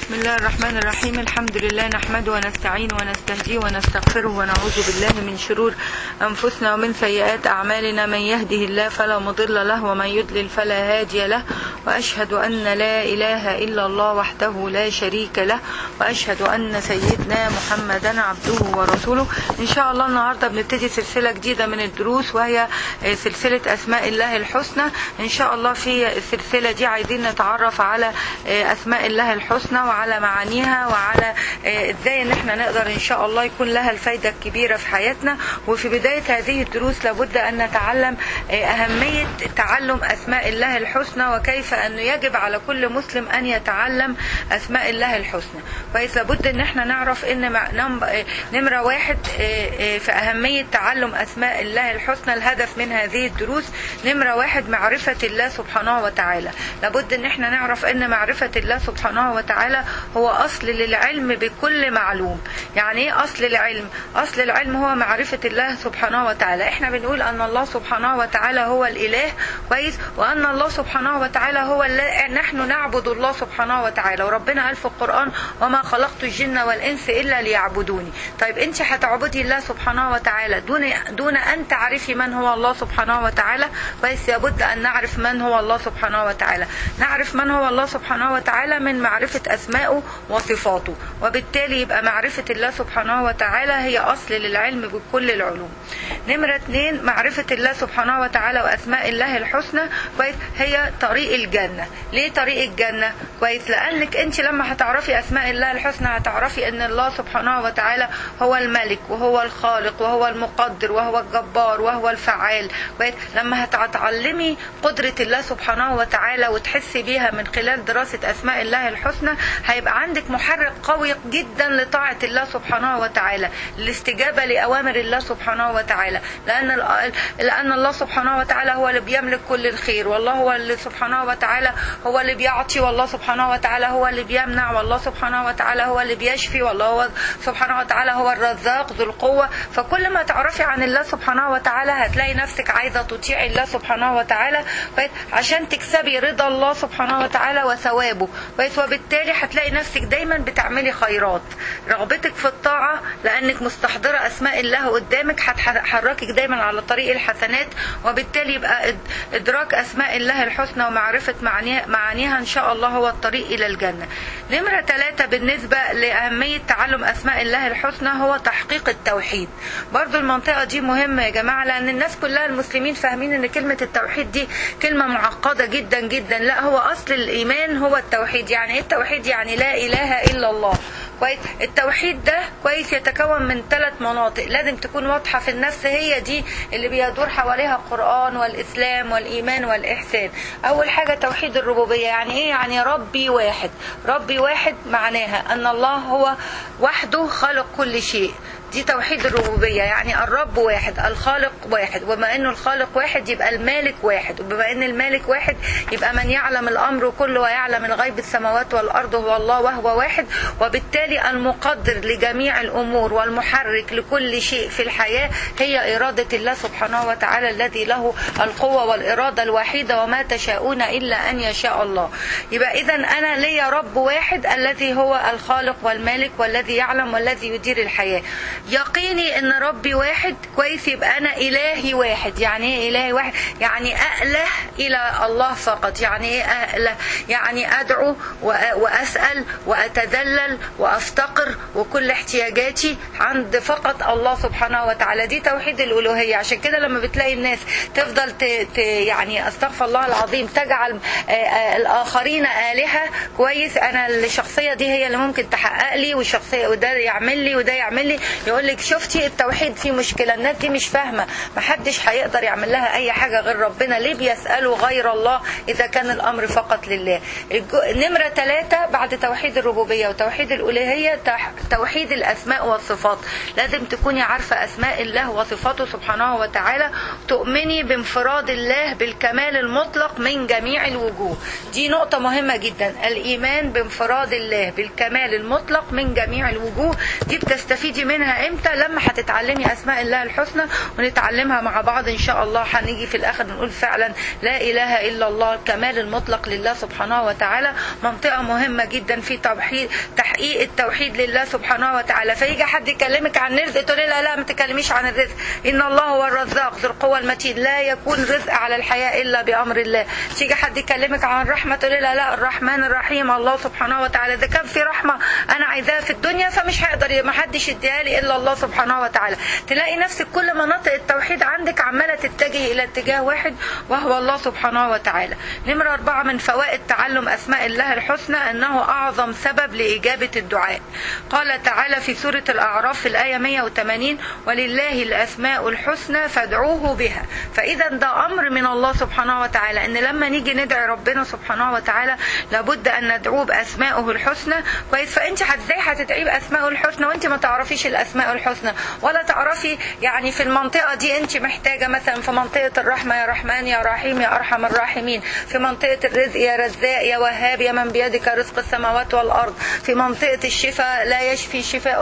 بسم الله الرحمن الرحيم الحمد لله نحمده ونستعين ونستهديه ونستغفره ونعوذ بالله من شرور أنفسنا ومن سيئات أعمالنا من يهده الله فلا مضل له ومن يضلل فلا هادي له وأشهد أن لا إله إلا الله وحده لا شريك له وأشهد أن سيدنا محمدا عبده ورسوله إن شاء الله النهاردة بنبتدي سلسلة جديدة من الدروس وهي سلسلة أسماء الله الحسنى إن شاء الله في السلسلة دي عايزين نتعرف على أسماء الله الحسنى وعلى معانيها وعلى ازاي ان احنا نقدر ان شاء الله يكون لها الفايدة الكبيرة في حياتنا وفي بداية هذه الدروس لابد ان نتعلم اهمية تعلم اسماء الله الحسنى وكيف انه يجب على كل مسلم ان يتعلم اسماء الله الحسنى كويس لابد ان احنا نعرف ان نمرة واحد في اهمية تعلم اسماء الله الحسنى الهدف من هذه الدروس نمرة واحد معرفة الله سبحانه وتعالى لابد ان احنا نعرف ان معرفة الله سبحانه وتعالى هو أصل للعلم بكل معلوم يعني ايه أصل العلم أصل العلم هو معرفة الله سبحانه وتعالى احنا بنقول أن الله سبحانه وتعالى هو الإله كويس وأن الله سبحانه وتعالى هو نحن نعبد الله سبحانه وتعالى وربنا قال في القرآن وما خلقت الجن والإنس إلا ليعبدوني طيب أنت هتعبدي الله سبحانه وتعالى دون دون أن تعرفي من هو الله سبحانه وتعالى كويس لابد أن نعرف من هو الله سبحانه وتعالى نعرف من هو الله سبحانه وتعالى من معرفة أسمائه وصفاته وبالتالي يبقى معرفة الله سبحانه وتعالى هي أصل للعلم بكل العلوم نمرة اتنين معرفة الله سبحانه وتعالى وأسماء الله الحسنى كويس هي طريق الجنة ليه طريق الجنة كويس لأنك أنت لما هتعرفي أسماء الله الحسنى هتعرفي أن الله سبحانه وتعالى هو الملك وهو الخالق وهو المقدر وهو الجبار وهو الفعال كويس لما هتتعلمي قدرة الله سبحانه وتعالى وتحسي بيها من خلال دراسة أسماء الله الحسنى هيبقى عندك محرك قوي جدا لطاعة الله سبحانه وتعالى الاستجابة لأوامر الله سبحانه وتعالى لأن لأن الله سبحانه وتعالى هو اللي بيملك كل الخير والله هو اللي سبحانه وتعالى هو اللي بيعطي والله سبحانه وتعالى هو اللي بيمنع والله سبحانه وتعالى هو اللي بيشفي والله هو سبحانه وتعالى هو الرزاق ذو القوة فكل ما تعرفي عن الله سبحانه وتعالى هتلاقي نفسك عايزة تطيعي الله سبحانه وتعالى عشان تكسبي رضا الله سبحانه وتعالى وثوابه وبالتالي هتلاقي نفسك دايما بتعملي خيرات رغبتك في الطاعة لأنك مستحضرة أسماء الله قدامك هتحركك دايما على طريق الحسنات وبالتالي يبقى إدراك أسماء الله الحسنى ومعرفة معانيها إن شاء الله هو الطريق إلى الجنة نمرة ثلاثة بالنسبة لأهمية تعلم أسماء الله الحسنى هو تحقيق التوحيد برضو المنطقة دي مهمة يا جماعة لأن الناس كلها المسلمين فاهمين أن كلمة التوحيد دي كلمة معقدة جدا جدا لا هو أصل الإيمان هو التوحيد يعني إيه التوحيد يعني لا إله إلا الله كويس التوحيد ده كويس يتكون من ثلاث مناطق لازم تكون واضحة في النفس هي دي اللي بيدور حواليها القرآن والإسلام والإيمان والإحسان أول حاجة توحيد الربوبية يعني إيه يعني ربي واحد ربي واحد معناها أن الله هو وحده خلق كل شيء دي توحيد الربوبيه يعني الرب واحد الخالق واحد وبما انه الخالق واحد يبقى المالك واحد وبما ان المالك واحد يبقى من يعلم الامر كله ويعلم الغيب السماوات والارض هو الله وهو واحد وبالتالي المقدر لجميع الامور والمحرك لكل شيء في الحياه هي اراده الله سبحانه وتعالى الذي له القوه والاراده الوحيده وما تشاءون الا ان يشاء الله يبقى اذا انا ليا رب واحد الذي هو الخالق والمالك والذي يعلم والذي يدير الحياه يقيني ان ربي واحد كويس يبقى انا الهي واحد يعني ايه الهي واحد يعني اله الى الله فقط يعني ايه اله يعني ادعو واسال واتذلل وافتقر وكل احتياجاتي عند فقط الله سبحانه وتعالى دي توحيد الالوهيه عشان كده لما بتلاقي الناس تفضل ت... ت... يعني استغفر الله العظيم تجعل الاخرين الهه كويس انا الشخصيه دي هي اللي ممكن تحقق لي والشخصيه وده يعمل لي وده يعمل لي يقول لك شفتي التوحيد فيه مشكله الناس دي مش فاهمه محدش هيقدر يعمل لها اي حاجه غير ربنا ليه بيسالوا غير الله اذا كان الامر فقط لله نمره ثلاثة بعد توحيد الربوبيه وتوحيد الالوهيه توحيد الاسماء والصفات لازم تكوني عارفه اسماء الله وصفاته سبحانه وتعالى تؤمني بانفراد الله بالكمال المطلق من جميع الوجوه دي نقطه مهمه جدا الايمان بانفراد الله بالكمال المطلق من جميع الوجوه دي بتستفيدي منها هتعرفيها امتى لما هتتعلمي اسماء الله الحسنى ونتعلمها مع بعض ان شاء الله هنيجي في الاخر نقول فعلا لا اله الا الله الكمال المطلق لله سبحانه وتعالى منطقه مهمه جدا في توحيد تحقيق التوحيد لله سبحانه وتعالى فيجي حد يكلمك عن الرزق تقولي لا لا ما تكلميش عن الرزق ان الله هو الرزاق ذو القوه المتين لا يكون رزق على الحياه الا بامر الله تيجي حد يكلمك عن الرحمه تقولي لا لا الرحمن الرحيم الله سبحانه وتعالى اذا كان في رحمه انا عايزاها في الدنيا فمش هيقدر ما حدش يديها لي الا الله سبحانه وتعالى تلاقي نفسك كل مناطق التوحيد عندك عماله تتجه الى اتجاه واحد وهو الله سبحانه وتعالى نمره اربعه من فوائد تعلم اسماء الله الحسنى انه اعظم سبب لاجابه الدعاء قال تعالى في سوره الاعراف في الايه 180 ولله الاسماء الحسنى فادعوه بها فاذا ده امر من الله سبحانه وتعالى ان لما نيجي ندعي ربنا سبحانه وتعالى لابد ان ندعوه باسمائه الحسنى كويس فانت ازاي هتدعيه باسمائه الحسنى وانت ما تعرفيش الاسماء الحسنى ولا تعرفي يعني في المنطقه دي انت محتاجه مثلا في منطقه الرحمه يا رحمن يا رحيم يا ارحم الراحمين في منطقه الرزق يا رزاق يا وهاب يا من بيدك رزق السماوات والارض في منطقه الشفاء لا يشفي شفاء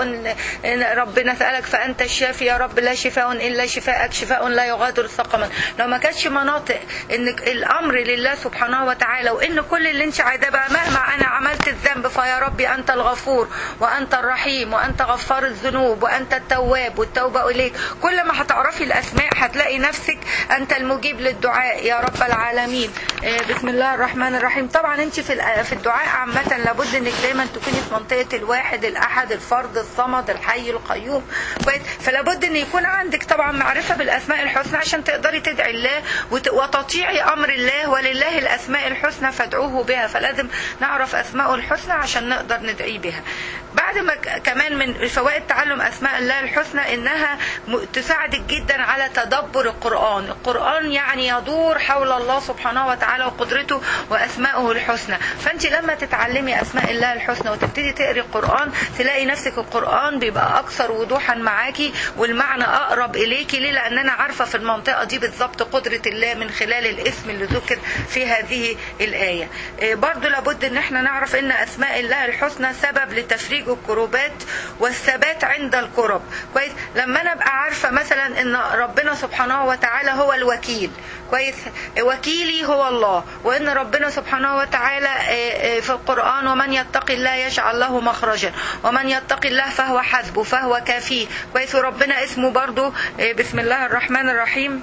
ربنا سالك فانت الشافي يا رب لا شفاء الا شفاءك شفاء لا يغادر سقما لو ما كانتش مناطق ان الامر لله سبحانه وتعالى وان كل اللي انت عايزاه بقى مهما انا عملت الذنب فيا ربي انت الغفور وانت الرحيم وانت غفار الذنوب وانت التواب والتوبه اليك كل ما هتعرفي الاسماء هتلاقي نفسك انت المجيب للدعاء يا رب العالمين بسم الله الرحمن الرحيم طبعا انت في في الدعاء عامه لابد انك دايما تكوني في منطقه الواحد الاحد الفرد الصمد الحي القيوم فلابد ان يكون عندك طبعا معرفه بالاسماء الحسنى عشان تقدري تدعي الله وتطيعي امر الله ولله الاسماء الحسنى فادعوه بها فلازم نعرف اسماءه الحسنى عشان نقدر ندعي بها بعد ما كمان من فوائد تعلم اسماء الله الحسنى انها تساعدك جدا على تدبر القران القران يعني يدور حول الله سبحانه وتعالى وقدرته واسمائه الحسنى فانت لما تتعلمي اسماء الله الحسنى وتبتدي تقري القران تلاقي نفسك القران بيبقى اكثر وضوحا معاكي والمعنى اقرب اليكي ليه لان انا عارفه في المنطقه دي بالظبط قدره الله من خلال الاسم اللي ذكر في هذه الايه برضو لابد ان احنا نعرف ان اسماء الله الحسنى سبب لتفريج الكروبات والثبات عند الكرب كويس لما انا ابقى عارفه مثلا ان ربنا سبحانه وتعالى هو الوكيل كويس وكيلي هو الله وان ربنا سبحانه وتعالى في القران ومن يتق الله يجعل له مخرجا ومن يتق الله فهو حسبه فهو كافيه كويس وربنا اسمه برضو بسم الله الرحمن الرحيم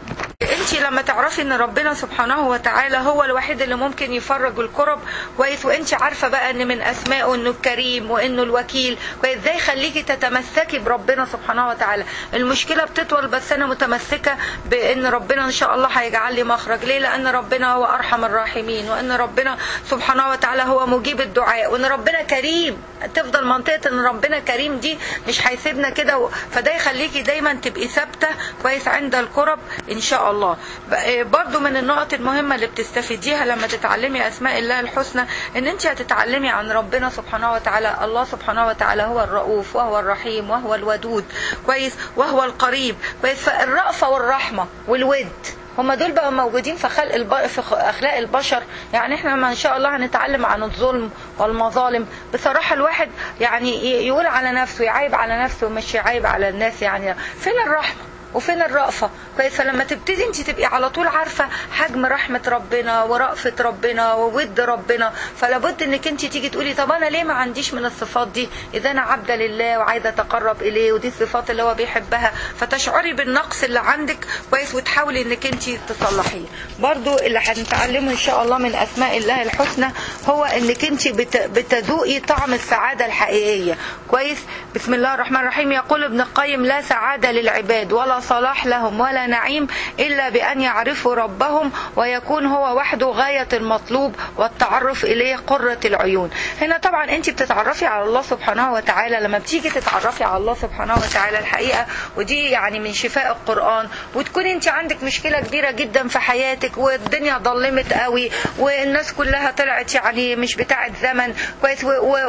انت لما تعرفي ان ربنا سبحانه وتعالى هو الوحيد اللي ممكن يفرج الكرب كويس وانت عارفه بقى ان من اسمائه انه الكريم وانه الوكيل كويس ازاي يخليكي تتمسكي بربنا سبحانه وتعالى المشكله بتطول بس انا متمسكه بان ربنا ان شاء الله هيجعل لي مخرج ليه لان ربنا هو ارحم الراحمين وان ربنا سبحانه وتعالى هو مجيب الدعاء وان ربنا كريم تفضل منطقه ان ربنا كريم دي مش هيسيبنا كده فده يخليكي دايما تبقي ثابته كويس عند الكرب ان شاء الله برضو من النقط المهمة اللي بتستفيديها لما تتعلمي أسماء الله الحسنى إن أنت هتتعلمي عن ربنا سبحانه وتعالى الله سبحانه وتعالى هو الرؤوف وهو الرحيم وهو الودود كويس وهو القريب كويس فالرأفة والرحمة والود هم دول بقوا موجودين في خلق الب... في اخلاق البشر يعني احنا ما ان شاء الله هنتعلم عن الظلم والمظالم بصراحه الواحد يعني يقول على نفسه يعيب على نفسه مش يعيب على الناس يعني فين الرحمه وفين الرأفة كويس فلما تبتدي انت تبقي على طول عارفة حجم رحمة ربنا ورأفة ربنا وود ربنا فلابد انك انت تيجي تقولي طب انا ليه ما عنديش من الصفات دي اذا انا عبدة لله وعايزة اتقرب اليه ودي الصفات اللي هو بيحبها فتشعري بالنقص اللي عندك كويس وتحاولي انك انت تصلحيه برضو اللي هنتعلمه ان شاء الله من اسماء الله الحسنى هو انك انت بت... بتذوقي طعم السعادة الحقيقية كويس بسم الله الرحمن الرحيم يقول ابن القيم لا سعادة للعباد ولا صلاح لهم ولا نعيم إلا بأن يعرفوا ربهم ويكون هو وحده غاية المطلوب والتعرف إليه قرة العيون هنا طبعا أنت بتتعرفي على الله سبحانه وتعالى لما بتيجي تتعرفي على الله سبحانه وتعالى الحقيقة ودي يعني من شفاء القرآن وتكون أنت عندك مشكلة كبيرة جدا في حياتك والدنيا ظلمت قوي والناس كلها طلعت يعني مش بتاعة زمن كويس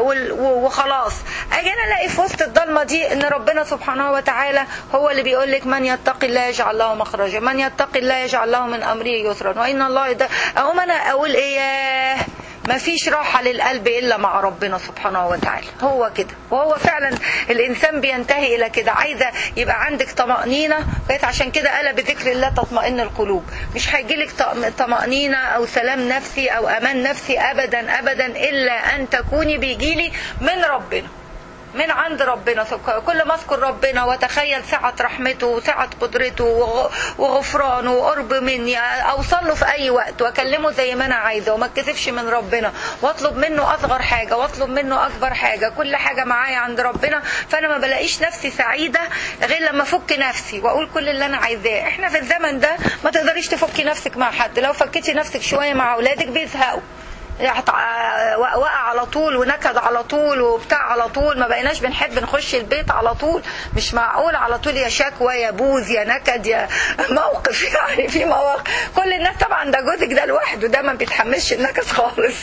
وخلاص أجي أنا ألاقي في وسط الضلمة دي إن ربنا سبحانه وتعالى هو اللي بيقول لك من يتق الله يجعل له مخرجا من يتق الله يجعل له من امره يسرا وان الله يد... اقوم انا اقول ايه مفيش راحة للقلب إلا مع ربنا سبحانه وتعالى هو كده وهو فعلا الإنسان بينتهي إلى كده عايزة يبقى عندك طمأنينة بقيت عشان كده قال بذكر الله تطمئن القلوب مش هيجيلك طمأنينة أو سلام نفسي أو أمان نفسي أبدا أبدا إلا أن تكوني بيجيلي من ربنا من عند ربنا كل ما اذكر ربنا واتخيل سعة رحمته وسعة قدرته وغفرانه وقرب مني اوصل له في اي وقت واكلمه زي ما انا عايزه وما اتكسفش من ربنا واطلب منه اصغر حاجه واطلب منه اكبر حاجه كل حاجه معايا عند ربنا فانا ما بلاقيش نفسي سعيده غير لما افك نفسي واقول كل اللي انا عايزاه احنا في الزمن ده ما تقدريش تفكي نفسك مع حد لو فكيتي نفسك شويه مع اولادك بيزهقوا وقع على طول ونكد على طول وبتاع على طول ما بقيناش بنحب نخش البيت على طول مش معقول على طول يا شكوى يا بوز يا نكد يا موقف يعني في مواقف كل الناس طبعا ده جوزك ده لوحده ده ما بيتحملش النكد خالص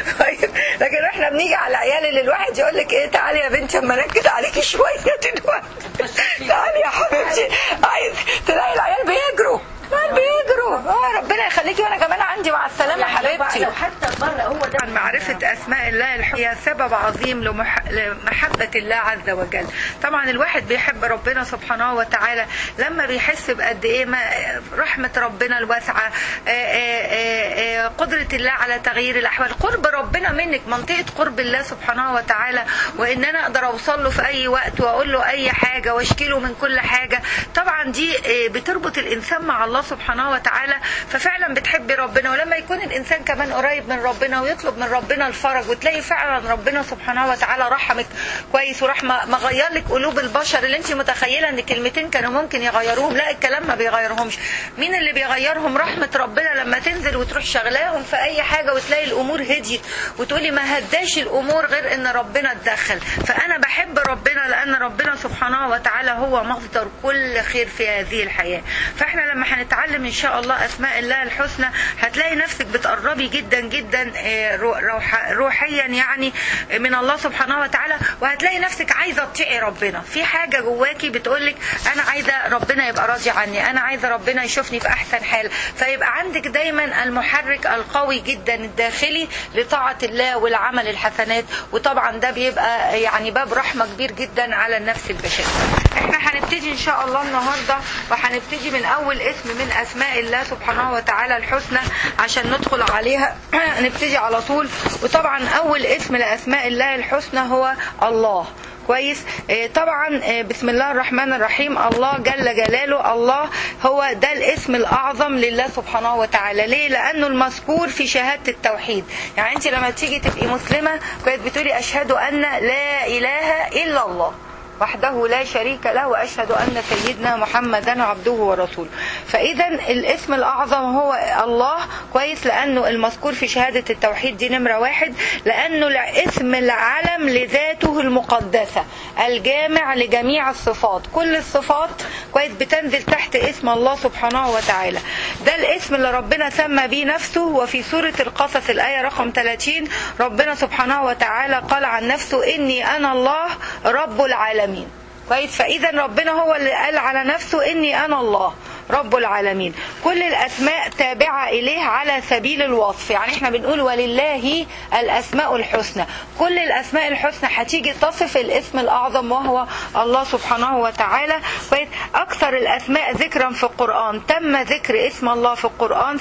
لكن احنا بنيجي على العيال اللي الواحد يقول لك ايه تعالي يا بنتي اما انكد عليكي شويه دلوقتي تعالي يا حبيبتي عايز تلاقي العيال بيجروا ما بيجروا اه ربنا يخليكي وانا كمان عندي مع السلامه يعني لو- حبيبتي لو حتى بره هو ده طبعا معرفة أسماء الله الحسنى هي سبب عظيم لمح... لمحبة الله عز وجل طبعا الواحد بيحب ربنا سبحانه وتعالى لما بيحس بقد إيه ما رحمة ربنا الواسعة آه، آه، آه، آه، قدرة الله على تغيير الأحوال قرب ربنا منك منطقة قرب الله سبحانه وتعالى وإن أنا أقدر أوصل له في أي وقت وأقول له أي حاجة وأشكي له من كل حاجة طبعا دي آه، بتربط الإنسان مع الله سبحانه وتعالى ففعلا بتحبي ربنا ولما يكون الإنسان كمان قريب من ربنا ويطلب من ربنا الفرج وتلاقي فعلا ربنا سبحانه وتعالى رحمك كويس وراح ما ما غير لك قلوب البشر اللي انت متخيله ان كلمتين كانوا ممكن يغيروهم لا الكلام ما بيغيرهمش مين اللي بيغيرهم رحمه ربنا لما تنزل وتروح شغلاهم في اي حاجه وتلاقي الامور هديت وتقولي ما هداش الامور غير ان ربنا اتدخل فانا بحب ربنا لان ربنا سبحانه وتعالى هو مصدر كل خير في هذه الحياه فاحنا لما هنتعلم ان شاء الله اسماء الله الحسنى هتلاقي نفسك بتقربي جدا جدا آه، رو- روح- روحيا يعني من الله سبحانه وتعالى وهتلاقي نفسك عايزه تطيعي ربنا في حاجه جواكي بتقولك انا عايزه ربنا يبقى راضي عني انا عايزه ربنا يشوفني في احسن حال فيبقى عندك دايما المحرك القوي جدا الداخلي لطاعه الله والعمل الحسنات وطبعا ده بيبقى يعني باب رحمه كبير جدا على النفس البشريه احنا هنبتدي ان شاء الله النهارده وهنبتدي من اول اسم من اسماء الله سبحانه وتعالى الحسنى عشان ندخل عليها نبتدي على طول وطبعا اول اسم لاسماء الله الحسنى هو الله كويس آه، طبعا آه، بسم الله الرحمن الرحيم الله جل جلاله الله هو ده الاسم الاعظم لله سبحانه وتعالى ليه لانه المذكور في شهاده التوحيد يعني انت لما تيجي تبقي مسلمه كويس بتقولي اشهد ان لا اله الا الله وحده لا شريك له واشهد ان سيدنا محمدا عبده ورسوله فاذا الاسم الاعظم هو الله كويس لانه المذكور في شهاده التوحيد دي نمره واحد لانه الاسم العلم لذاته المقدسه الجامع لجميع الصفات كل الصفات كويس بتنزل تحت اسم الله سبحانه وتعالى ده الاسم اللي ربنا سمى به نفسه وفي سوره القصص الايه رقم 30 ربنا سبحانه وتعالى قال عن نفسه اني انا الله رب العالمين كويس فاذا ربنا هو اللي قال على نفسه اني انا الله رب العالمين كل الاسماء تابعه اليه على سبيل الوصف يعني احنا بنقول ولله الاسماء الحسنى كل الاسماء الحسنى هتيجي تصف الاسم الاعظم وهو الله سبحانه وتعالى كويس اكثر الاسماء ذكرا في القران تم ذكر اسم الله في القران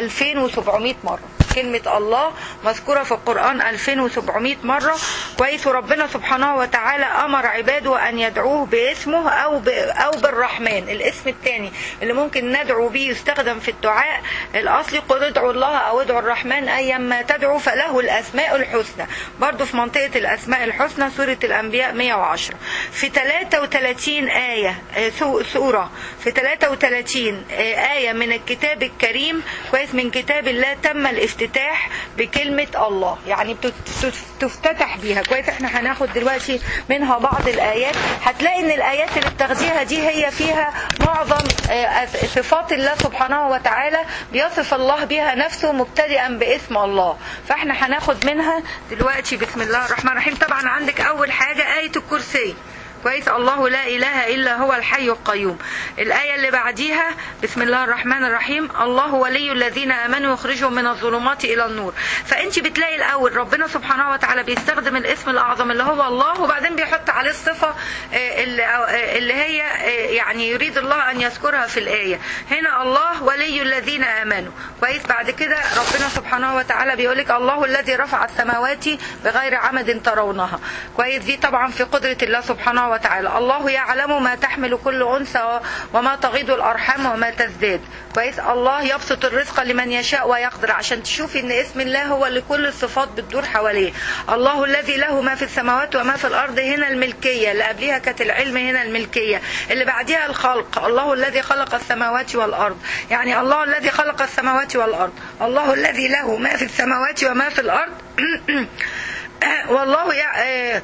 2700 مره كلمة الله مذكورة في القرآن 2700 مرة كويس وربنا سبحانه وتعالى أمر عباده أن يدعوه باسمه أو ب... أو بالرحمن الاسم الثاني اللي ممكن ندعو به يستخدم في الدعاء الأصلي قل ادعوا الله أو ادعوا الرحمن أيما تدعو فله الأسماء الحسنى برضو في منطقة الأسماء الحسنى سورة الأنبياء 110 في 33 آية آه، سو- سورة في 33 آه، آية من الكتاب الكريم كويس من كتاب الله تم الافتتاح بكلمة الله يعني بتت- تت- تفتتح بيها كويس احنا هناخد دلوقتي منها بعض الآيات هتلاقي ان الآيات اللي بتاخديها دي هي فيها معظم آه، صفات الله سبحانه وتعالى بيصف الله بها نفسه مبتدئا باسم الله فاحنا هناخد منها دلوقتي بسم الله الرحمن الرحيم طبعا عندك أول حاجة آية الكرسي كويس الله لا اله الا هو الحي القيوم الايه اللي بعديها بسم الله الرحمن الرحيم الله ولي الذين امنوا يخرجهم من الظلمات الى النور فانت بتلاقي الاول ربنا سبحانه وتعالى بيستخدم الاسم الاعظم اللي هو الله وبعدين بيحط عليه الصفه آه، اللي آه، اللي هي آه، يعني يريد الله ان يذكرها في الايه هنا الله ولي الذين امنوا كويس بعد كده ربنا سبحانه وتعالى بيقول لك الله الذي رفع السماوات بغير عمد ترونها كويس دي طبعا في قدره الله سبحانه وتعالى الله يعلم ما تحمل كل انثى وما تغيض الارحام وما تزداد كويس الله يبسط الرزق لمن يشاء ويقدر عشان تشوفي ان اسم الله هو اللي كل الصفات بتدور حواليه الله الذي له ما في السماوات وما في الارض هنا الملكيه اللي قبلها كانت العلم هنا الملكيه اللي بعدها الخلق الله الذي خلق السماوات والارض يعني الله الذي خلق السماوات والارض الله الذي له ما في السماوات وما في الارض والله يع...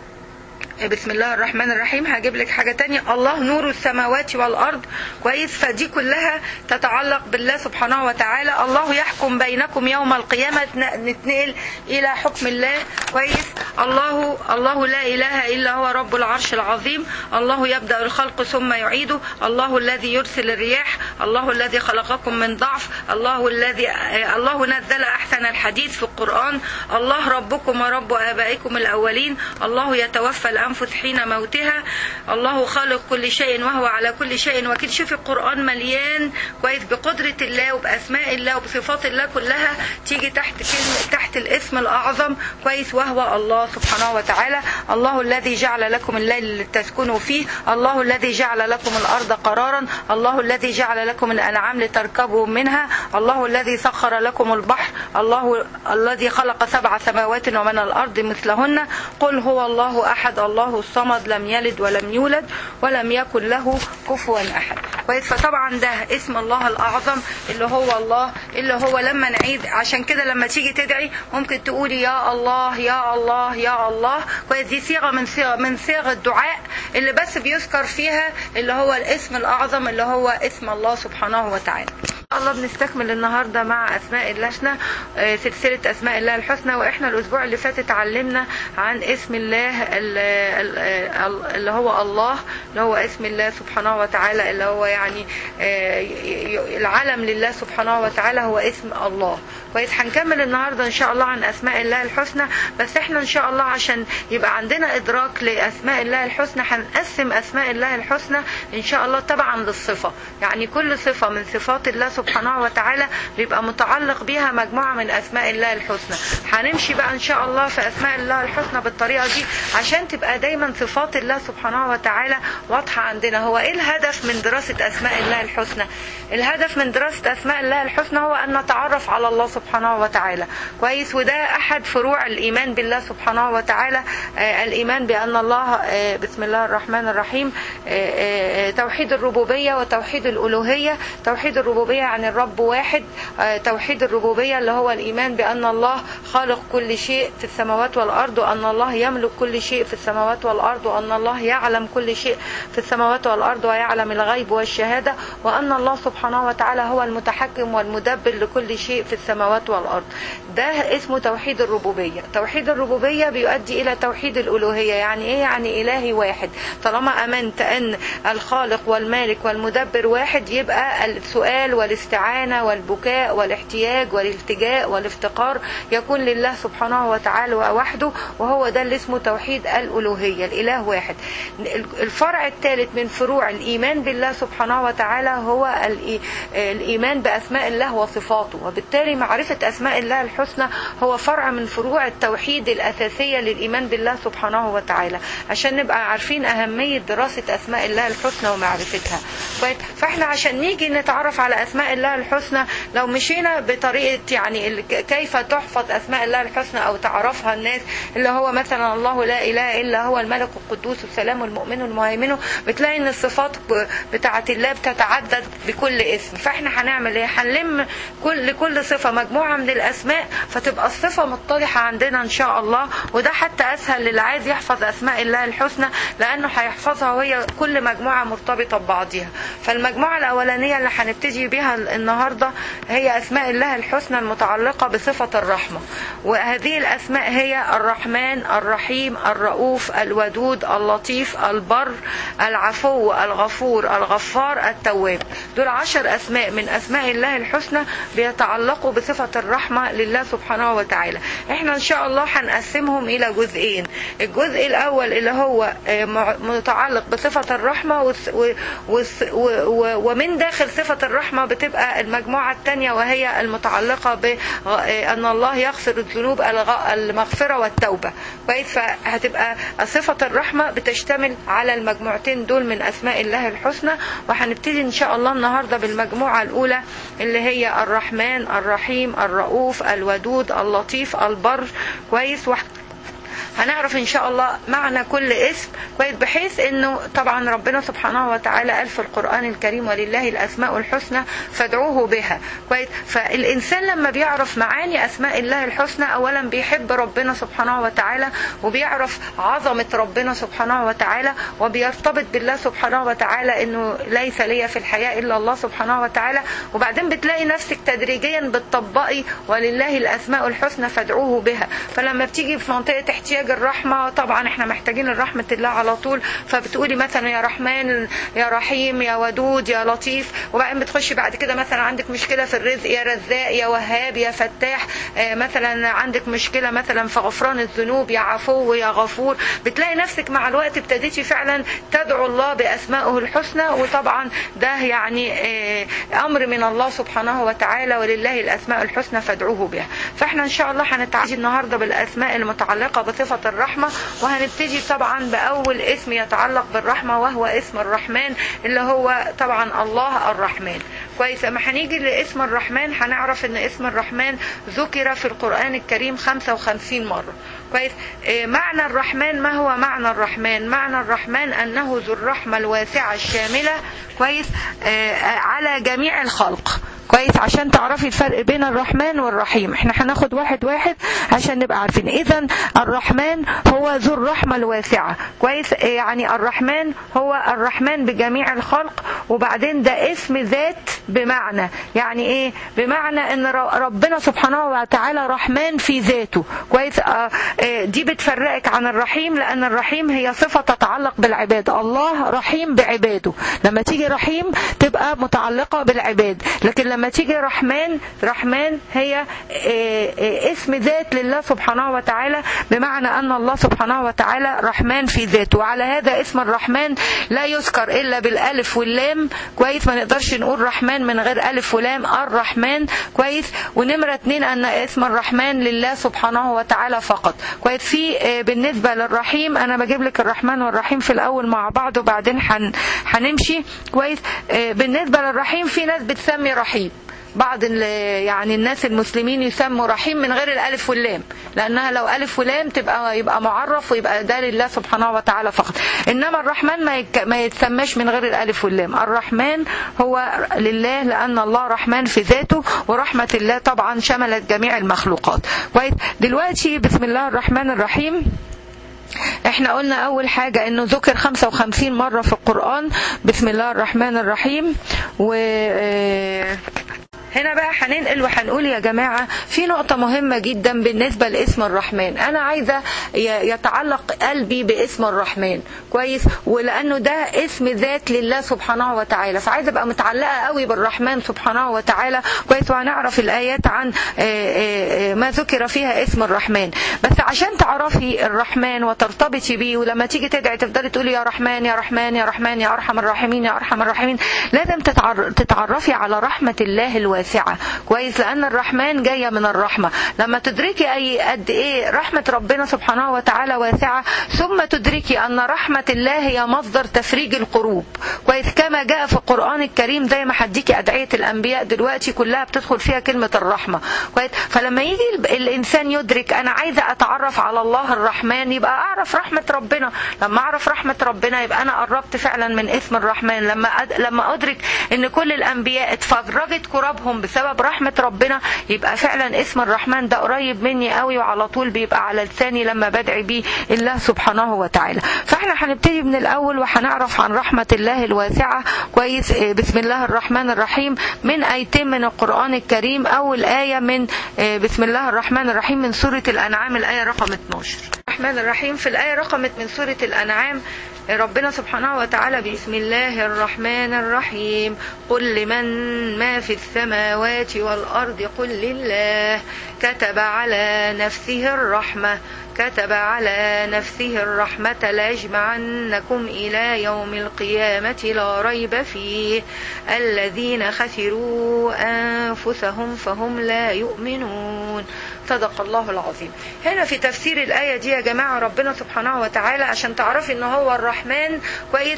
بسم الله الرحمن الرحيم هجيب لك حاجة تانية الله نور السماوات والأرض كويس فدي كلها تتعلق بالله سبحانه وتعالى الله يحكم بينكم يوم القيامة نتنقل إلى حكم الله كويس الله الله لا إله إلا هو رب العرش العظيم الله يبدأ الخلق ثم يعيده الله الذي يرسل الرياح الله الذي خلقكم من ضعف الله الذي الله نزل أحسن الحديث في القرآن الله ربكم ورب آبائكم الأولين الله يتوفى الأنفس حين موتها الله خالق كل شيء وهو على كل شيء وكيل شوفي القرآن مليان كويس بقدرة الله وبأسماء الله وبصفات الله كلها تيجي تحت كلمة تحت الاسم الأعظم كويس وهو الله سبحانه وتعالى الله الذي جعل لكم الليل لتسكنوا فيه الله الذي جعل لكم الأرض قرارا الله الذي جعل لكم الأنعام لتركبوا منها الله الذي سخر لكم البحر الله الذي خلق سبع سماوات ومن الأرض مثلهن قل هو الله أحد الله الصمد لم يلد ولم يولد ولم يكن له كفوا أحد كويس فطبعا ده اسم الله الأعظم اللي هو الله اللي هو لما نعيد عشان كده لما تيجي تدعي ممكن تقولي يا الله يا الله يا الله كويس دي صيغة من صيغ من صيغ الدعاء اللي بس بيذكر فيها اللي هو الاسم الأعظم اللي هو اسم الله سبحانه وتعالى الله بنستكمل النهارده مع اسماء الله الحسنى آه، سلسله اسماء الله الحسنى واحنا الاسبوع اللي فات اتعلمنا عن اسم الله ال- ال- ال- اللي هو الله اللي هو اسم الله سبحانه وتعالى اللي هو يعني آه، ي- ي- العلم لله سبحانه وتعالى هو اسم الله كويس هنكمل النهارده ان شاء الله عن اسماء الله الحسنى بس احنا ان شاء الله عشان يبقى عندنا ادراك لاسماء الله الحسنى هنقسم اسماء الله الحسنى ان شاء الله تبعا للصفه يعني كل صفه من صفات الله سبحانه وتعالى بيبقى متعلق بيها مجموعه من اسماء الله الحسنى هنمشي بقى ان شاء الله في اسماء الله الحسنى بالطريقه دي عشان تبقى دايما صفات الله سبحانه وتعالى واضحه عندنا هو ايه الهدف من دراسه اسماء الله الحسنى الهدف من دراسه اسماء الله الحسنى هو ان نتعرف على الله سبحانه وتعالى كويس وده احد فروع الايمان بالله سبحانه وتعالى آه الايمان بان الله آه بسم الله الرحمن الرحيم آه آه توحيد الربوبيه وتوحيد الالوهيه توحيد الربوبيه يعني الرب واحد آه توحيد الربوبيه اللي هو الايمان بان الله خالق كل شيء في السماوات والارض وان الله يملك كل شيء في السماوات والارض وان الله يعلم كل شيء في السماوات والارض ويعلم الغيب والشهاده وان الله سبحانه وتعالى هو المتحكم والمدبر لكل شيء في السماوات والارض ده اسمه توحيد الربوبيه توحيد الربوبيه بيؤدي الى توحيد الالوهيه يعني ايه يعني الهي واحد طالما امنت ان الخالق والمالك والمدبر واحد يبقى السؤال والاستعانه والبكاء والاحتياج والالتجاء والافتقار يكون لله سبحانه وتعالى وحده وهو ده اللي اسمه توحيد الالوهيه الاله واحد الفرع الثالث من فروع الايمان بالله سبحانه وتعالى هو الإي- الايمان باسماء الله وصفاته وبالتالي معرفه اسماء الله الحسنى هو فرع من فروع التوحيد الاساسيه للايمان بالله سبحانه وتعالى عشان نبقى عارفين اهميه دراسه اسماء الله الحسنى ومعرفتها كويس؟ فاحنا عشان نيجي نتعرف على اسماء الله الحسنى لو مشينا بطريقه يعني ال- كيف تحفظ اسماء الله الحسنى او تعرفها الناس اللي هو مثلا الله لا اله الا هو الملك القدوس السلام المؤمن المهيمن بتلاقي ان الصفات ب- بتاعه الله بتتعدد بكل اسم فاحنا هنعمل ايه هنلم كل لكل صفه مجموعه من الاسماء فتبقى الصفه متضحه عندنا ان شاء الله وده حتى اسهل للي عايز يحفظ اسماء الله الحسنى لانه هيحفظها وهي كل مجموعه مرتبطه ببعضها فالمجموعه الاولانيه اللي هنبتدي بيها النهارده هي اسماء الله الحسنى المتعلقه بصفه الرحمه وهذه الاسماء هي الرحمن الرحيم الرؤوف الودود اللطيف البر العفو الغفور الغفار التواب دول عشر اسماء من اسماء الله الحسنى بيتعلقوا بصفه الرحمه لله سبحانه وتعالى احنا ان شاء الله هنقسمهم الى جزئين الجزء الاول اللي هو متعلق بصفه الرحمه ومن داخل صفه الرحمه بتبقى المجموعه الثانيه وهي المتعلقه بان الله يغفر الذنوب المغفره والتوبه كويس فهتبقى صفه الرحمه بتشتمل على المجموعتين دول من اسماء الله الحسنى وهنبتدي ان شاء الله النهارده بالمجموعه الاولى اللي هي الرحمن الرحيم الرؤوف الودود اللطيف البر كويس هنعرف ان شاء الله معنى كل اسم كويس بحيث انه طبعا ربنا سبحانه وتعالى قال في القران الكريم ولله الاسماء الحسنى فادعوه بها كويس فالانسان لما بيعرف معاني اسماء الله الحسنى اولا بيحب ربنا سبحانه وتعالى وبيعرف عظمه ربنا سبحانه وتعالى وبيرتبط بالله سبحانه وتعالى انه ليس لي في الحياه الا الله سبحانه وتعالى وبعدين بتلاقي نفسك تدريجيا بتطبقي ولله الاسماء الحسنى فادعوه بها فلما بتيجي في منطقه احتياج الرحمة طبعا احنا محتاجين الرحمة الله على طول فبتقولي مثلا يا رحمن يا رحيم يا ودود يا لطيف وبعدين بتخشي بعد كده مثلا عندك مشكلة في الرزق يا رزاق يا وهاب يا فتاح اه مثلا عندك مشكلة مثلا في غفران الذنوب يا عفو يا غفور بتلاقي نفسك مع الوقت ابتديتي فعلا تدعو الله بأسمائه الحسنى وطبعا ده يعني اه أمر من الله سبحانه وتعالى ولله الأسماء الحسنى فادعوه بها فاحنا إن شاء الله هنتعالج النهاردة بالأسماء المتعلقة بصفة الرحمة وهنبتدي طبعا بأول اسم يتعلق بالرحمة وهو اسم الرحمن اللي هو طبعا الله الرحمن كويس اما هنيجي لاسم الرحمن هنعرف ان اسم الرحمن ذكر في القرآن الكريم 55 مرة كويس إيه معنى الرحمن ما هو معنى الرحمن معنى الرحمن انه ذو الرحمة الواسعة الشاملة كويس إيه على جميع الخلق كويس عشان تعرفي الفرق بين الرحمن والرحيم احنا هناخد واحد واحد عشان نبقى عارفين اذا الرحمن هو ذو الرحمة الواسعة كويس يعني الرحمن هو الرحمن بجميع الخلق وبعدين ده اسم ذات بمعنى يعني ايه بمعنى ان ربنا سبحانه وتعالى رحمن في ذاته كويس اه دي بتفرقك عن الرحيم لان الرحيم هي صفة تتعلق بالعباد الله رحيم بعباده لما تيجي رحيم تبقى متعلقة بالعباد لكن لما تيجي رحمن رحمن هي اسم ذات لله سبحانه وتعالى بمعنى أن الله سبحانه وتعالى رحمن في ذاته وعلى هذا اسم الرحمن لا يذكر إلا بالألف واللام كويس ما نقدرش نقول رحمن من غير ألف ولام الرحمن كويس ونمرة اتنين أن اسم الرحمن لله سبحانه وتعالى فقط كويس في بالنسبة للرحيم أنا بجيب لك الرحمن والرحيم في الأول مع بعض وبعدين هنمشي كويس بالنسبة للرحيم في ناس بتسمي رحيم بعض يعني الناس المسلمين يسموا رحيم من غير الالف واللام لانها لو الف ولام تبقى يبقى معرف ويبقى ده لله سبحانه وتعالى فقط انما الرحمن ما يك ما يتسماش من غير الالف واللام الرحمن هو لله لان الله رحمن في ذاته ورحمه الله طبعا شملت جميع المخلوقات كويس دلوقتي بسم الله الرحمن الرحيم احنا قلنا اول حاجة انه ذكر 55 مرة في القرآن بسم الله الرحمن الرحيم و هنا بقى هننقل وهنقول يا جماعة في نقطة مهمة جدا بالنسبة لاسم الرحمن أنا عايزة يتعلق قلبي باسم الرحمن كويس ولأنه ده اسم ذات لله سبحانه وتعالى فعايزة أبقى متعلقة قوي بالرحمن سبحانه وتعالى كويس وهنعرف الآيات عن ما ذكر فيها اسم الرحمن بس عشان تعرفي الرحمن وترتبطي بيه ولما تيجي تدعي تفضلي تقولي يا رحمن يا رحمن يا رحمن يا أرحم الراحمين يا أرحم الراحمين لازم تتعرفي على رحمة الله الواسعة واسعة كويس لأن الرحمن جاية من الرحمة لما تدركي أي قد إيه رحمة ربنا سبحانه وتعالى واسعة ثم تدركي أن رحمة الله هي مصدر تفريج القروب كويس كما جاء في القرآن الكريم زي ما هديكي أدعية الأنبياء دلوقتي كلها بتدخل فيها كلمة الرحمة كويس فلما يجي الإنسان يدرك أنا عايزة أتعرف على الله الرحمن يبقى أعرف رحمة ربنا لما أعرف رحمة ربنا يبقى أنا قربت فعلا من اسم الرحمن لما لما أدرك أن كل الأنبياء اتفرجت كرابهم بسببهم بسبب رحمة ربنا يبقى فعلا اسم الرحمن ده قريب مني قوي وعلى طول بيبقى على لساني لما بدعي بيه الله سبحانه وتعالى فاحنا هنبتدي من الاول وهنعرف عن رحمة الله الواسعة كويس بسم الله الرحمن الرحيم من ايتين من القرآن الكريم اول آية من بسم الله الرحمن الرحيم من سورة الانعام الآية رقم 12 الرحمن الرحيم في الآية رقم من سورة الانعام ربنا سبحانه وتعالى بسم الله الرحمن الرحيم قل لمن ما في السماوات والأرض قل لله كتب على نفسه الرحمة كتب على نفسه الرحمة ليجمعنكم إلى يوم القيامة لا ريب فيه الذين خسروا أنفسهم فهم لا يؤمنون صدق الله العظيم هنا في تفسير الآية دي يا جماعة ربنا سبحانه وتعالى عشان تعرفي ان هو الرحمن كويس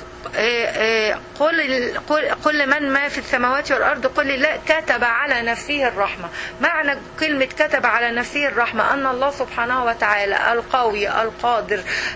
قل قل من ما في السماوات والارض قل لا كتب على نفسه الرحمه معنى كلمه كتب على نفسه الرحمه ان الله سبحانه وتعالى القوي القادر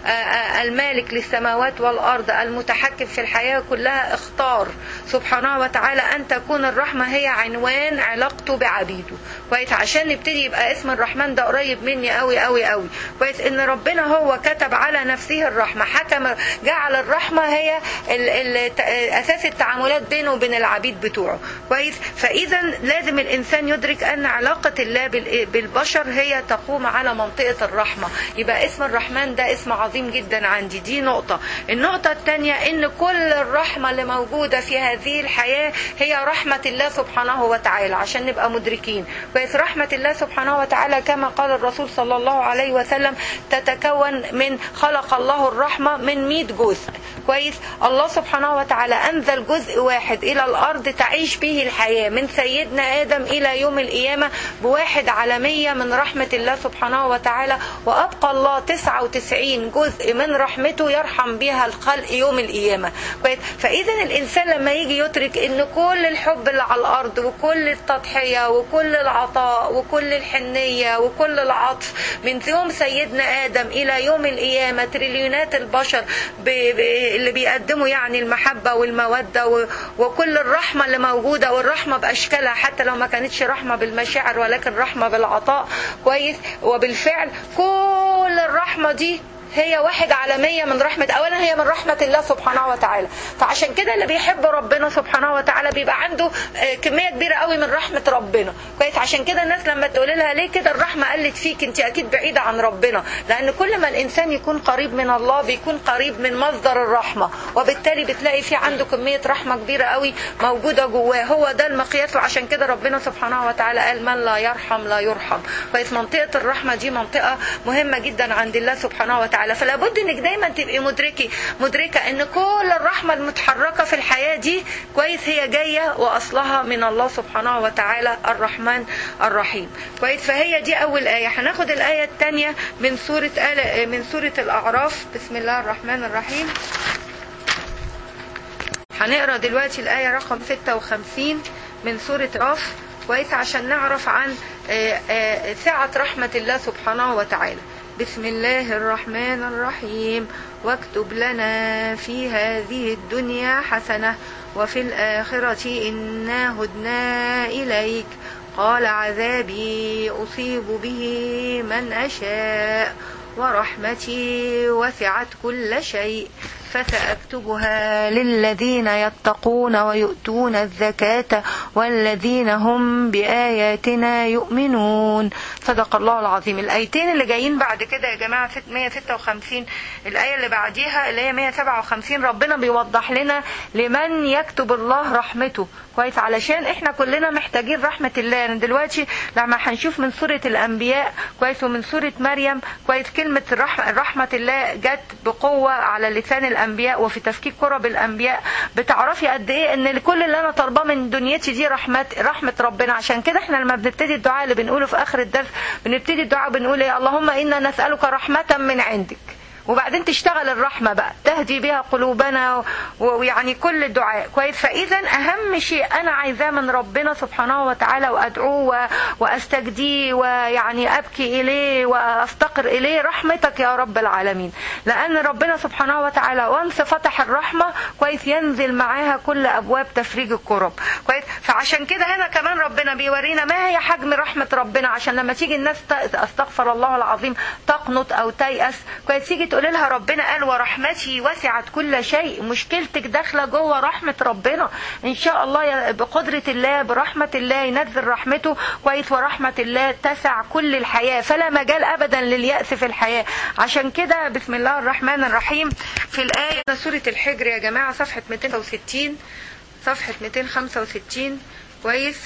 المالك للسماوات والارض المتحكم في الحياه كلها اختار سبحانه وتعالى ان تكون الرحمه هي عنوان علاقته بعبيده كويس عشان نبتدي يبقى اسم الرحمن ده قريب مني قوي قوي قوي كويس ان ربنا هو كتب على نفسه الرحمه حكم جعل الرحمه هي ال ال اساس التعاملات بينه وبين العبيد بتوعه كويس فاذا لازم الانسان يدرك ان علاقه الله بالبشر هي تقوم على منطقه الرحمه يبقى اسم الرحمن ده اسم عظيم جدا عندي دي نقطه النقطه الثانيه ان كل الرحمه اللي موجوده في هذه الحياه هي رحمه الله سبحانه وتعالى عشان نبقى مدركين كويس رحمه الله سبحانه وتعالى كما قال الرسول صلى الله عليه وسلم تتكون من خلق الله الرحمه من 100 جزء كويس الله سبحانه وتعالى أنزل جزء واحد إلى الأرض تعيش به الحياة من سيدنا آدم إلى يوم القيامة بواحد على مية من رحمة الله سبحانه وتعالى وأبقى الله 99 جزء من رحمته يرحم بها الخلق يوم القيامة فإذا الإنسان لما يجي يدرك إن كل الحب اللي على الأرض وكل التضحية وكل العطاء وكل الحنية وكل العطف من يوم سيدنا آدم إلى يوم القيامة تريليونات البشر اللي بيقدموا يعني المحبة والمودة و... وكل الرحمة اللي موجودة والرحمة بأشكالها حتى لو ما كانتش رحمة بالمشاعر ولكن رحمة بالعطاء كويس وبالفعل كل الرحمة دي هي واحد على مية من رحمة أولا هي من رحمة الله سبحانه وتعالى فعشان كده اللي بيحب ربنا سبحانه وتعالى بيبقى عنده كمية كبيرة قوي من رحمة ربنا كويس عشان كده الناس لما تقول لها ليه كده الرحمة قلت فيك انت أكيد بعيدة عن ربنا لأن كل ما الإنسان يكون قريب من الله بيكون قريب من مصدر الرحمة وبالتالي بتلاقي في عنده كمية رحمة كبيرة قوي موجودة جواه هو ده المقياس وعشان كده ربنا سبحانه وتعالى قال من لا يرحم لا يرحم كويس منطقة الرحمة دي منطقة مهمة جدا عند الله سبحانه وتعالى فلا بد انك دايما تبقي مدركي مدركه ان كل الرحمه المتحركه في الحياه دي كويس هي جايه واصلها من الله سبحانه وتعالى الرحمن الرحيم كويس فهي دي اول ايه هناخد الايه الثانيه من سوره آل من سوره الاعراف بسم الله الرحمن الرحيم هنقرا دلوقتي الايه رقم 56 من سوره الاعراف كويس عشان نعرف عن سعه رحمه الله سبحانه وتعالى بسم الله الرحمن الرحيم واكتب لنا في هذه الدنيا حسنة وفي الآخرة إنا هدنا إليك قال عذابي أصيب به من أشاء ورحمتي وسعت كل شيء فسأكتبها للذين يتقون ويؤتون الزكاة والذين هم بآياتنا يؤمنون صدق الله العظيم الآيتين اللي جايين بعد كده يا جماعة 156 الآية اللي بعديها اللي هي 157 ربنا بيوضح لنا لمن يكتب الله رحمته كويس علشان احنا كلنا محتاجين رحمة الله يعني دلوقتي لما هنشوف من سورة الأنبياء كويس ومن سورة مريم كويس كلمة الرحمة, رحمة الله جت بقوة على لسان الأنبياء وفي تفكيك كرب الأنبياء بتعرفي قد إيه إن كل اللي أنا طالباه من دنيتي دي رحمة رحمة ربنا عشان كده احنا لما بنبتدي الدعاء اللي بنقوله في آخر الدرس بنبتدي الدعاء بنقول إيه اللهم إنا نسألك رحمة من عندك وبعدين تشتغل الرحمه بقى تهدي بها قلوبنا ويعني كل الدعاء كويس فاذا اهم شيء انا عايزاه من ربنا سبحانه وتعالى وادعوه واستجديه ويعني ابكي اليه وافتقر اليه رحمتك يا رب العالمين لان ربنا سبحانه وتعالى وانس فتح الرحمه كويس ينزل معاها كل ابواب تفريج الكرب كويس فعشان كده هنا كمان ربنا بيورينا ما هي حجم رحمه ربنا عشان لما تيجي الناس استغفر الله العظيم تقنط او تيأس كويس تيجي تقول لها ربنا قال ورحمتي وسعت كل شيء مشكلتك داخله جوه رحمه ربنا ان شاء الله بقدره الله برحمه الله ينزل رحمته كويس ورحمه الله تسع كل الحياه فلا مجال ابدا لليأس في الحياه عشان كده بسم الله الرحمن الرحيم في الايه سوره الحجر يا جماعه صفحه 260 صفحه 265 كويس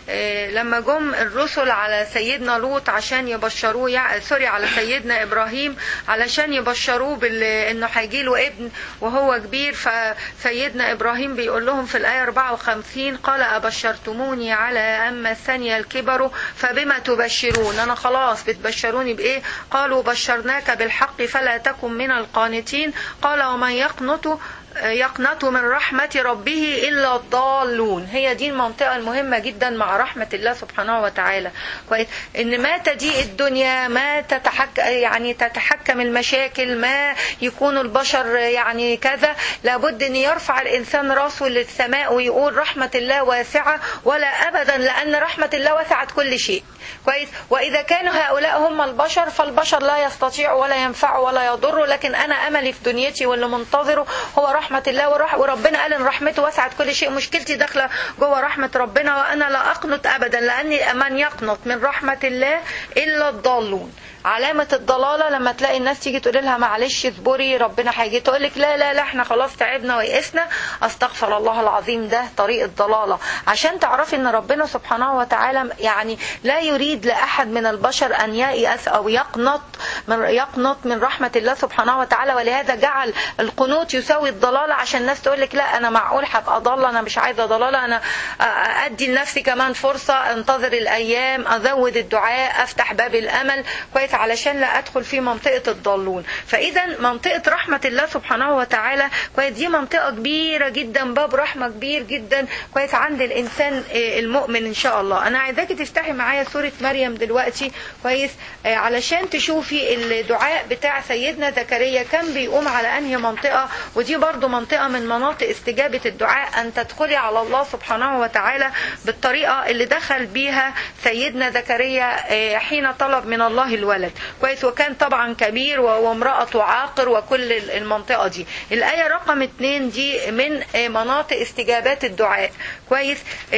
لما جم الرسل على سيدنا لوط عشان يبشروه يعني سوري على سيدنا ابراهيم علشان يبشروه بانه هيجي له ابن وهو كبير فسيدنا ابراهيم بيقول لهم في الايه 54 قال ابشرتموني على اما الثانيه الكبر فبما تبشرون انا خلاص بتبشروني بايه قالوا بشرناك بالحق فلا تكن من القانتين قال ومن يقنط يقنط من رحمة ربه إلا الضالون هي دي المنطقة المهمة جدا مع رحمة الله سبحانه وتعالى كويس إن ما تضيق الدنيا ما تتحك يعني تتحكم المشاكل ما يكون البشر يعني كذا لابد أن يرفع الإنسان راسه للسماء ويقول رحمة الله واسعة ولا أبدا لأن رحمة الله وسعت كل شيء كويس وإذا كانوا هؤلاء هم البشر فالبشر لا يستطيع ولا ينفع ولا يضر لكن أنا أملي في دنيتي واللي منتظره هو رحمة الله ورح وربنا قال إن رحمته وسعت كل شيء مشكلتي داخلة جوه رحمة ربنا وأنا لا أقنط أبدا لأني من يقنط من رحمة الله إلا الضالون علامة الضلالة لما تلاقي الناس تيجي تقول لها معلش اصبري ربنا هيجي تقول لك لا لا لا احنا خلاص تعبنا ويئسنا استغفر الله العظيم ده طريق الضلالة عشان تعرفي ان ربنا سبحانه وتعالى يعني لا يريد لأحد من البشر أن ييأس أو يقنط من يقنط من رحمة الله سبحانه وتعالى ولهذا جعل القنوط يساوي الضلالة عشان الناس تقول لك لا أنا معقول هبقى ضالة أنا مش عايزة ضلالة أنا أدي لنفسي كمان فرصة انتظر الأيام أزود الدعاء أفتح باب الأمل كويس علشان لا أدخل في منطقة الضالون فإذا منطقة رحمة الله سبحانه وتعالى كويس دي منطقة كبيرة جدا باب رحمة كبير جدا كويس عند الإنسان المؤمن إن شاء الله أنا عايزاكي تفتحي معايا سورة مريم دلوقتي كويس علشان تشوفي الدعاء بتاع سيدنا زكريا كان بيقوم على أنهي منطقة ودي برضو منطقة من مناطق استجابة الدعاء أن تدخلي على الله سبحانه وتعالى بالطريقة اللي دخل بيها سيدنا زكريا حين طلب من الله الولد كويس وكان طبعا كبير وامرأته عاقر وكل المنطقة دي الآية رقم اتنين دي من مناطق استجابات الدعاء كويس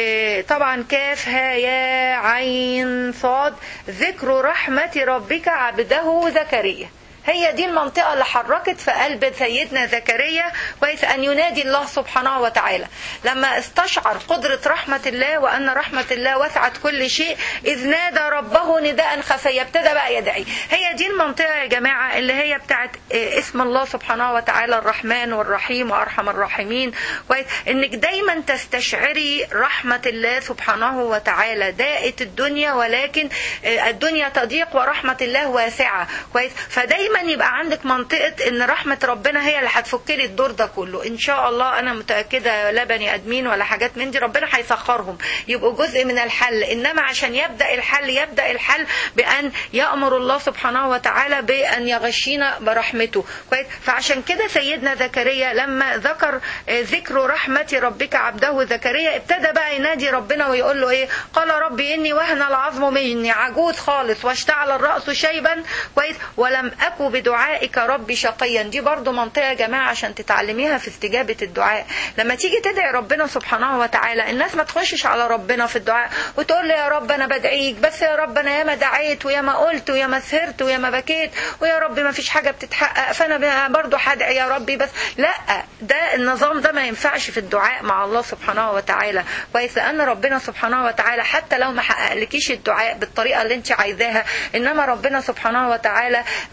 طبعا كاف ها يا عين صاد ذكر رحمة ربك عبده زكريا هي دي المنطقة اللي حركت في قلب سيدنا زكريا كويس أن ينادي الله سبحانه وتعالى لما استشعر قدرة رحمة الله وأن رحمة الله وسعت كل شيء إذ نادى ربه نداء خفيا ابتدى بقى يدعي هي دي المنطقة يا جماعة اللي هي بتاعت اسم الله سبحانه وتعالى الرحمن والرحيم وأرحم الراحمين كويس إنك دايما تستشعري رحمة الله سبحانه وتعالى داءت الدنيا ولكن الدنيا تضيق ورحمة الله واسعة كويس فدايما دايما يبقى عندك منطقة ان رحمة ربنا هي اللي هتفك لي الدور ده كله ان شاء الله انا متأكدة لا بني ادمين ولا حاجات من دي ربنا هيسخرهم يبقوا جزء من الحل انما عشان يبدأ الحل يبدأ الحل بان يأمر الله سبحانه وتعالى بان يغشينا برحمته كويس فعشان كده سيدنا زكريا لما ذكر ذكر رحمة ربك عبده زكريا ابتدى بقى ينادي ربنا ويقول له ايه قال ربي اني وهن العظم مني عجوز خالص واشتعل الرأس شيبا كويس ولم اكن بدعائك ربي شقيا دي برضو منطقة يا جماعة عشان تتعلميها في استجابة الدعاء لما تيجي تدعي ربنا سبحانه وتعالى الناس ما تخشش على ربنا في الدعاء وتقول له يا رب انا بدعيك بس يا رب انا ياما دعيت وياما قلت وياما سهرت وياما بكيت ويا رب ما فيش حاجة بتتحقق فانا برضو هدعي يا ربي بس لا ده النظام ده ما ينفعش في الدعاء مع الله سبحانه وتعالى كويس لان ربنا سبحانه وتعالى حتى لو ما حققلكيش الدعاء بالطريقة اللي انت عايزاها انما ربنا سبحانه وتعالى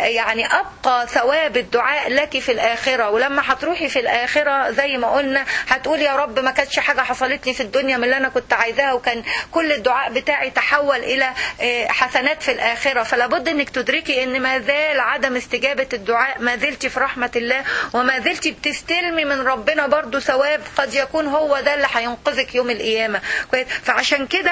يعني ابقى ثواب الدعاء لك في الاخره ولما هتروحي في الاخره زي ما قلنا هتقول يا رب ما كانتش حاجه حصلت لي في الدنيا من اللي انا كنت عايزاها وكان كل الدعاء بتاعي تحول الى حسنات في الاخره فلا بد انك تدركي ان ما زال عدم استجابه الدعاء ما زلت في رحمه الله وما زلت بتستلمي من ربنا برضو ثواب قد يكون هو ده اللي هينقذك يوم القيامه فعشان كده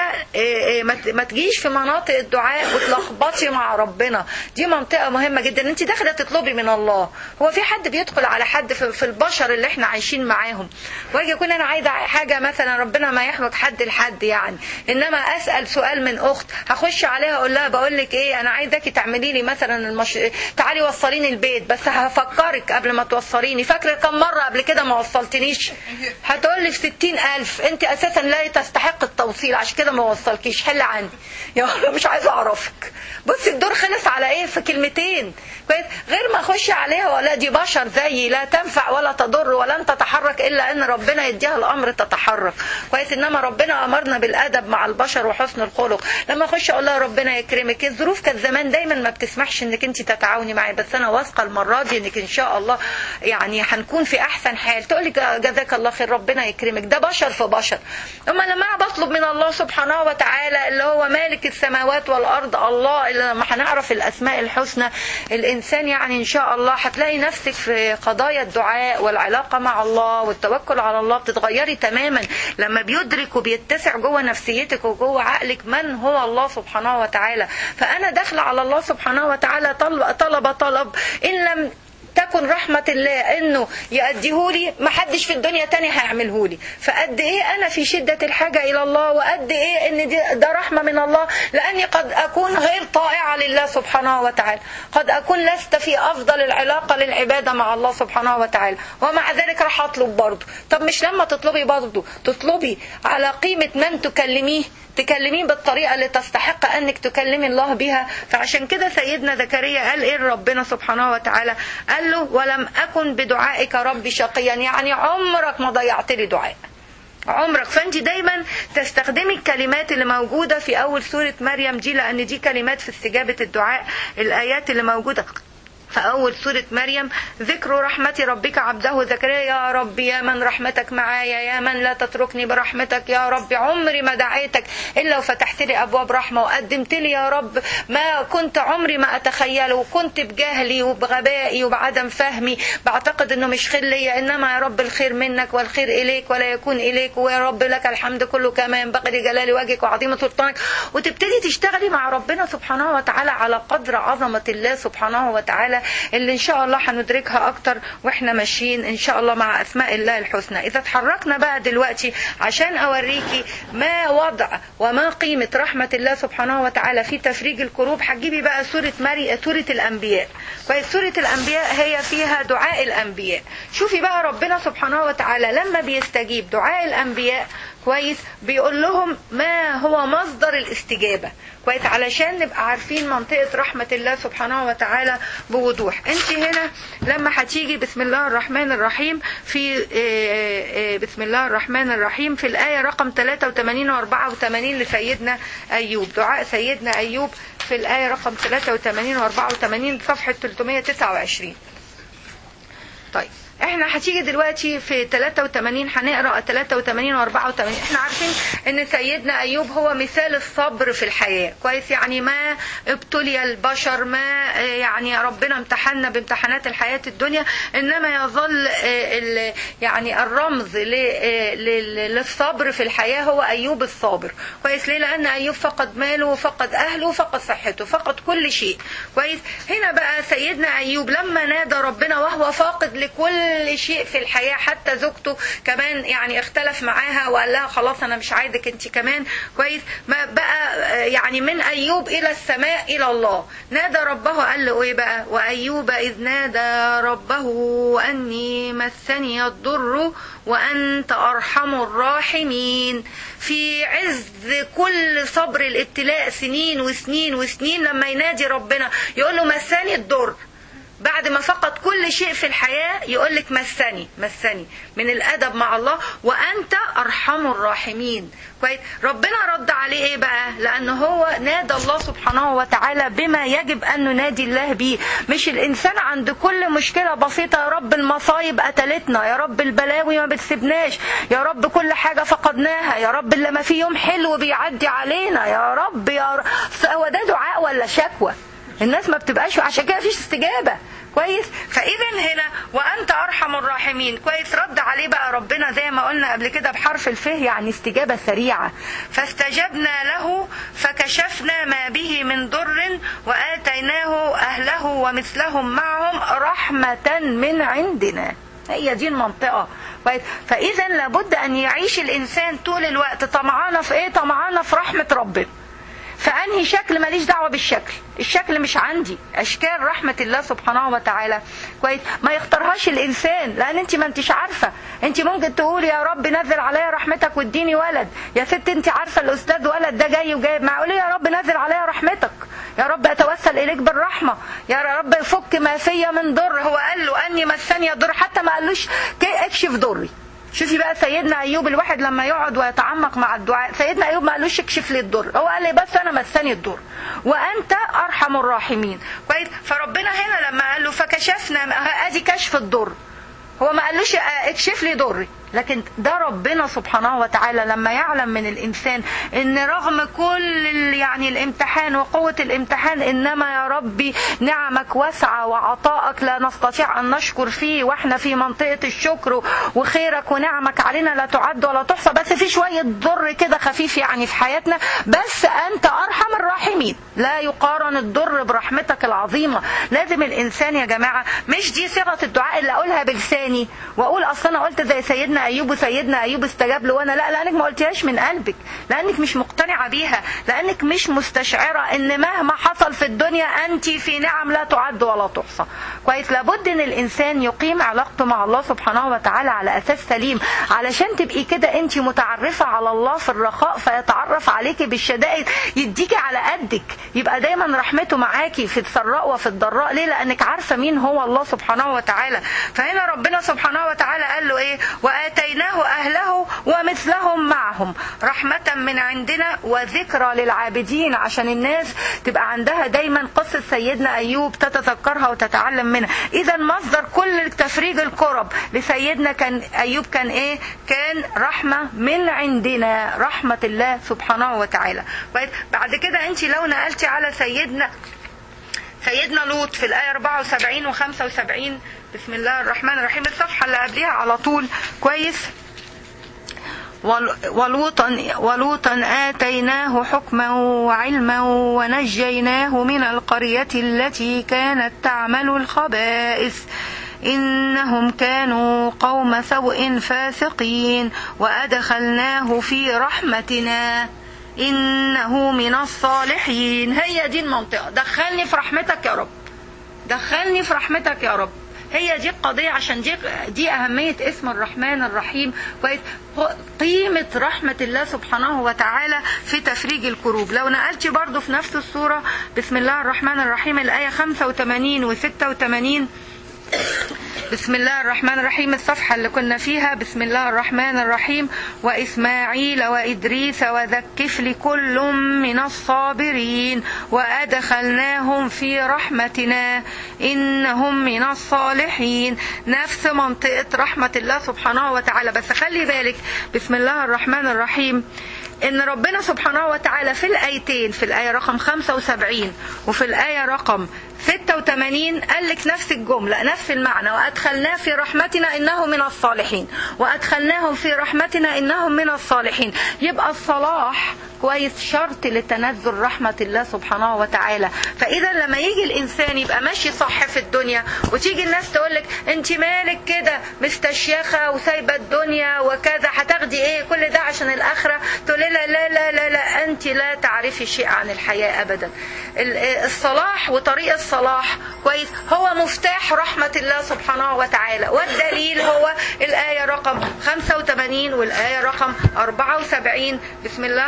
ما تجيش في مناطق الدعاء وتلخبطي مع ربنا دي منطقه مهمه جدا انت داخله تطلبي من الله هو في حد بيدخل على حد في البشر اللي احنا عايشين معاهم واجي اكون انا عايزه حاجه مثلا ربنا ما يحرج حد لحد يعني انما اسال سؤال من اخت هخش عليها اقول لها بقول لك ايه انا عايزاكي تعملي لي مثلا المش... تعالي وصليني البيت بس هفكرك قبل ما توصليني فاكره كم مره قبل كده ما وصلتنيش هتقول لي في ستين الف انت اساسا لا تستحق التوصيل عشان كده ما وصلكيش حل عني يا مش عايزه اعرفك بصي الدور خلص على ايه في كلمتين كويس غير ما اخش عليها ولا دي بشر زيي لا تنفع ولا تضر ولن تتحرك الا ان ربنا يديها الامر تتحرك كويس انما ربنا امرنا بالادب مع البشر وحسن الخلق لما اخش اقول لها ربنا يكرمك الظروف كانت زمان دايما ما بتسمحش انك انت تتعاوني معي بس انا واثقه المره دي انك ان شاء الله يعني هنكون في احسن حال تقول لي جزاك الله خير ربنا يكرمك ده بشر في بشر اما لما انا بطلب من الله سبحانه وتعالى اللي هو مالك السماوات والارض الله اللي لما هنعرف الاسماء الحسنى الانسان يعني ان شاء الله هتلاقي نفسك في قضايا الدعاء والعلاقه مع الله والتوكل على الله بتتغيري تماما لما بيدرك وبيتسع جوه نفسيتك وجوه عقلك من هو الله سبحانه وتعالى فانا داخله على الله سبحانه وتعالى طلب طلب طلب ان لم تكن رحمة الله انه يأديهولي ما حدش في الدنيا تاني هيعملهولي فقد ايه انا في شدة الحاجة الى الله وقد ايه ان دي ده رحمة من الله لاني قد اكون غير طائعة لله سبحانه وتعالى قد اكون لست في افضل العلاقة للعبادة مع الله سبحانه وتعالى ومع ذلك راح اطلب برضه طب مش لما تطلبي برضه تطلبي على قيمة من تكلميه تكلميه بالطريقة اللي تستحق أنك تكلمي الله بها فعشان كده سيدنا زكريا قال إيه ربنا سبحانه وتعالى قال له ولم أكن بدعائك ربي شقيا يعني عمرك ما ضيعت لي دعاء عمرك فانت دايما تستخدمي الكلمات اللي موجودة في أول سورة مريم دي لأن دي كلمات في استجابة الدعاء الآيات اللي موجودة في أول سورة مريم ذكر رحمة ربك عبده زكريا يا رب يا من رحمتك معايا يا من لا تتركني برحمتك يا رب عمري ما دعيتك إلا وفتحت لي أبواب رحمة وقدمت لي يا رب ما كنت عمري ما أتخيله وكنت بجهلي وبغبائي وبعدم فهمي بعتقد إنه مش خير ليا إنما يا رب الخير منك والخير إليك ولا يكون إليك ويا رب لك الحمد كله كما ينبغي لجلال وجهك وعظيم سلطانك وتبتدي تشتغلي مع ربنا سبحانه وتعالى على قدر عظمة الله سبحانه وتعالى اللي ان شاء الله هندركها اكتر واحنا ماشيين ان شاء الله مع اسماء الله الحسنى اذا اتحركنا بقى دلوقتي عشان اوريكي ما وضع وما قيمة رحمة الله سبحانه وتعالى في تفريج الكروب هتجيبي بقى سورة مري سورة الانبياء كويس سورة الانبياء هي فيها دعاء الانبياء شوفي بقى ربنا سبحانه وتعالى لما بيستجيب دعاء الانبياء كويس بيقول لهم ما هو مصدر الاستجابة كويس علشان نبقى عارفين منطقة رحمة الله سبحانه وتعالى بوضوح انت هنا لما هتيجي بسم الله الرحمن الرحيم في بسم الله الرحمن الرحيم في الآية رقم 83 و 84 لسيدنا أيوب دعاء سيدنا أيوب في الآية رقم 83 و 84 صفحة 329 طيب احنا هتيجي دلوقتي في 83 هنقرا 83 و 84 احنا عارفين ان سيدنا ايوب هو مثال الصبر في الحياه كويس يعني ما ابتلي البشر ما يعني ربنا امتحنا بامتحانات الحياه الدنيا انما يظل يعني الرمز للصبر في الحياه هو ايوب الصابر كويس ليه لان ايوب فقد ماله وفقد اهله وفقد صحته فقد كل شيء كويس هنا بقى سيدنا ايوب لما نادى ربنا وهو فاقد لكل كل شيء في الحياة حتى زوجته كمان يعني اختلف معاها وقال لها خلاص انا مش عايزك انت كمان كويس ما بقى يعني من ايوب الى السماء الى الله نادى ربه قال له ايه بقى وايوب اذ نادى ربه اني مسني الضر وانت ارحم الراحمين في عز كل صبر الابتلاء سنين وسنين وسنين لما ينادي ربنا يقول له مساني الضر بعد ما فقد كل شيء في الحياة يقول لك مسني مسني من الأدب مع الله وأنت أرحم الراحمين كويس ربنا رد عليه إيه بقى لأنه هو نادى الله سبحانه وتعالى بما يجب أن ننادي الله به مش الإنسان عند كل مشكلة بسيطة يا رب المصايب قتلتنا يا رب البلاوي ما بتسيبناش يا رب كل حاجة فقدناها يا رب اللي ما في يوم حلو بيعدي علينا يا رب يا رب هو ده دعاء ولا شكوى الناس ما بتبقاش عشان كده مفيش استجابه كويس فاذا هنا وانت ارحم الراحمين كويس رد عليه بقى ربنا زي ما قلنا قبل كده بحرف الفه يعني استجابه سريعه فاستجبنا له فكشفنا ما به من ضر واتيناه اهله ومثلهم معهم رحمه من عندنا هي دي المنطقه كويس فاذا لابد ان يعيش الانسان طول الوقت طمعانه في ايه طمعانه في رحمه ربنا فانهي شكل ماليش دعوه بالشكل الشكل مش عندي اشكال رحمه الله سبحانه وتعالى كويس ما يختارهاش الانسان لان انت ما انتش عارفه انت ممكن تقولي يا رب نزل عليا رحمتك واديني ولد يا ست انت عارفه الاستاذ ولد ده جاي وجايب معقول يا رب نزل عليا رحمتك يا رب اتوسل اليك بالرحمه يا رب فك ما فيا من ضر هو قال له اني مسني الضر حتى ما قالوش اكشف ضري شوفي بقى سيدنا ايوب الواحد لما يقعد ويتعمق مع الدعاء سيدنا ايوب ما قالوش اكشف لي الضر هو قال لي بس انا مسني الضر وانت ارحم الراحمين كويس فربنا هنا لما قال له فكشفنا ادي كشف الضر هو ما قالوش اكشف لي ضري لكن ده ربنا سبحانه وتعالى لما يعلم من الانسان ان رغم كل يعني الامتحان وقوه الامتحان انما يا ربي نعمك واسعه وعطائك لا نستطيع ان نشكر فيه واحنا في منطقه الشكر وخيرك ونعمك علينا لا تعد ولا تحصى بس في شويه ضر كده خفيف يعني في حياتنا بس انت ارحم الراحمين لا يقارن الضر برحمتك العظيمه لازم الانسان يا جماعه مش دي صيغه الدعاء اللي اقولها بلساني واقول اصل انا قلت زي سيدنا ايوب وسيدنا ايوب استجاب له وانا لا لانك ما قلتيهاش من قلبك لانك مش مقتنعه بيها لانك مش مستشعره ان مهما حصل في الدنيا انت في نعم لا تعد ولا تحصى كويس لابد ان الانسان يقيم علاقته مع الله سبحانه وتعالى على اساس سليم علشان تبقي كده انت متعرفه على الله في الرخاء فيتعرف عليكي بالشدائد يديكي على قدك يبقى دايما رحمته معاكي في السراء وفي الضراء ليه لانك عارفه مين هو الله سبحانه وتعالى فهنا ربنا سبحانه وتعالى قال له ايه واتيناه اهله ومثلهم معهم رحمه من عندنا وذكرى للعابدين عشان الناس تبقى عندها دايما قصه سيدنا ايوب تتذكرها وتتعلم منها اذا مصدر كل تفريج الكرب لسيدنا كان ايوب كان ايه كان رحمه من عندنا رحمه الله سبحانه وتعالى بعد كده انت لو نقلتي على سيدنا سيدنا لوط في الآية 74 و 75 بسم الله الرحمن الرحيم الصفحة اللي قبليها على طول كويس ولوطا ولوطا آتيناه حكما وعلما ونجيناه من القرية التي كانت تعمل الخبائث إنهم كانوا قوم سوء فاسقين وأدخلناه في رحمتنا إنه من الصالحين هي دي المنطقة دخلني في رحمتك يا رب دخلني في رحمتك يا رب هي دي القضية عشان دي, دي أهمية اسم الرحمن الرحيم كويس قيمة رحمة الله سبحانه وتعالى في تفريج الكروب لو نقلتي برضو في نفس السورة بسم الله الرحمن الرحيم الآية 85 و 86 بسم الله الرحمن الرحيم الصفحة اللي كنا فيها بسم الله الرحمن الرحيم وإسماعيل وإدريس وذا الكفل كل من الصابرين وأدخلناهم في رحمتنا إنهم من الصالحين نفس منطقة رحمة الله سبحانه وتعالى بس خلي بالك بسم الله الرحمن الرحيم ان ربنا سبحانه وتعالى في الايتين في الايه رقم 75 وفي الايه رقم 86 قال لك نفس الجملة نفس المعنى وأدخلناه في رحمتنا إنه من الصالحين وأدخلناهم في رحمتنا إنهم من الصالحين يبقى الصلاح كويس شرط لتنزل رحمة الله سبحانه وتعالى فإذا لما يجي الإنسان يبقى ماشي صح في الدنيا وتيجي الناس تقول لك أنت مالك كده مستشيخة وسايبة الدنيا وكذا هتاخدي إيه كل ده عشان الآخرة تقول لا لا لا لا لا أنت لا تعرفي شيء عن الحياة أبدا الصلاح وطريق الصلاح كويس هو مفتاح رحمة الله سبحانه وتعالى والدليل هو الآية رقم 85 والآية رقم 74 بسم الله الرحمن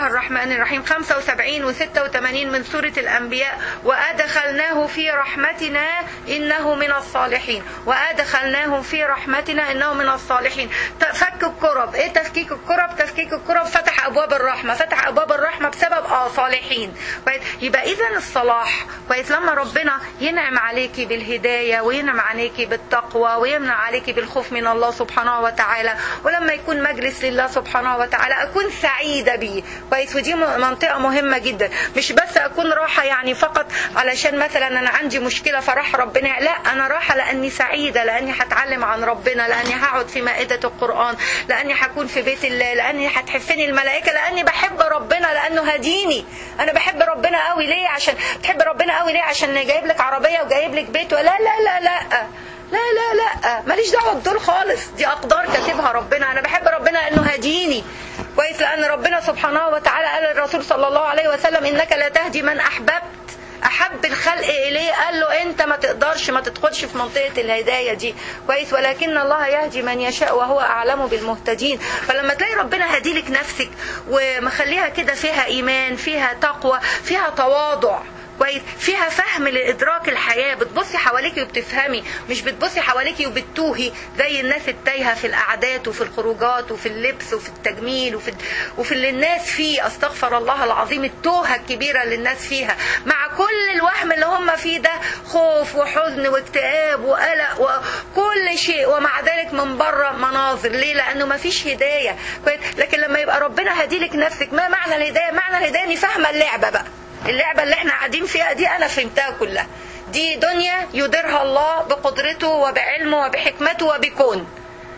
الرحمن الرحيم 75 و 86 من سورة الأنبياء وأدخلناه في رحمتنا إنه من الصالحين وأدخلناه في رحمتنا إنه من الصالحين فك الكرب إيه تفكيك الكرب تفكيك الكرب فتح أبواب الرحمة فتح أبواب الرحمة بسبب آه صالحين كويس يبقى إذا الصلاح كويس لما ربنا ينعم عليكي بالهداية وينعم عليكي بالتقوى ويمنع عليكي بالخوف من الله سبحانه وتعالى ولما يكون مجلس لله سبحانه وتعالى أكون سعيدة بيه كويس ودي منطقة مهمة جدا مش بس أكون راحة يعني فقط علشان مثلا أنا عندي مشكلة فراح ربنا لا أنا راحة لأني سعيدة لأني هتعلم عن ربنا لأني هقعد في مائدة القرآن لأني هكون في بيت الله لأني هتحفني الملائكة لأني بحب ربنا لأنه هديني أنا بحب ربنا قوي ليه عشان تحب ربنا قوي ليه عشان جايب لك عربية وجايب لك بيت ولا لا لا لا لا لا لا ماليش دعوه بدول خالص دي اقدار كاتبها ربنا انا بحب ربنا انه هديني كويس لان ربنا سبحانه وتعالى قال للرسول صلى الله عليه وسلم انك لا تهدي من احببت احب الخلق اليه قال له انت ما تقدرش ما تدخلش في منطقه الهدايه دي كويس ولكن الله يهدي من يشاء وهو اعلم بالمهتدين فلما تلاقي ربنا هديلك نفسك ومخليها كده فيها ايمان فيها تقوى فيها تواضع كويس فيها فهم لادراك الحياه بتبصي حواليكي وبتفهمي مش بتبصي حواليكي وبتتوهي زي الناس التايهه في القعدات وفي الخروجات وفي اللبس وفي التجميل وفي وفي اللي الناس فيه استغفر الله العظيم التوهه الكبيره اللي الناس فيها مع كل الوهم اللي هم فيه ده خوف وحزن واكتئاب وقلق وكل شيء ومع ذلك من بره مناظر ليه لانه ما فيش هدايه كويس لكن لما يبقى ربنا هديلك نفسك ما معنى الهدايه معنى الهدايه اني فاهمه اللعبه بقى اللعبة اللي احنا قاعدين فيها دي أنا فهمتها كلها دي دنيا يديرها الله بقدرته وبعلمه وبحكمته وبكون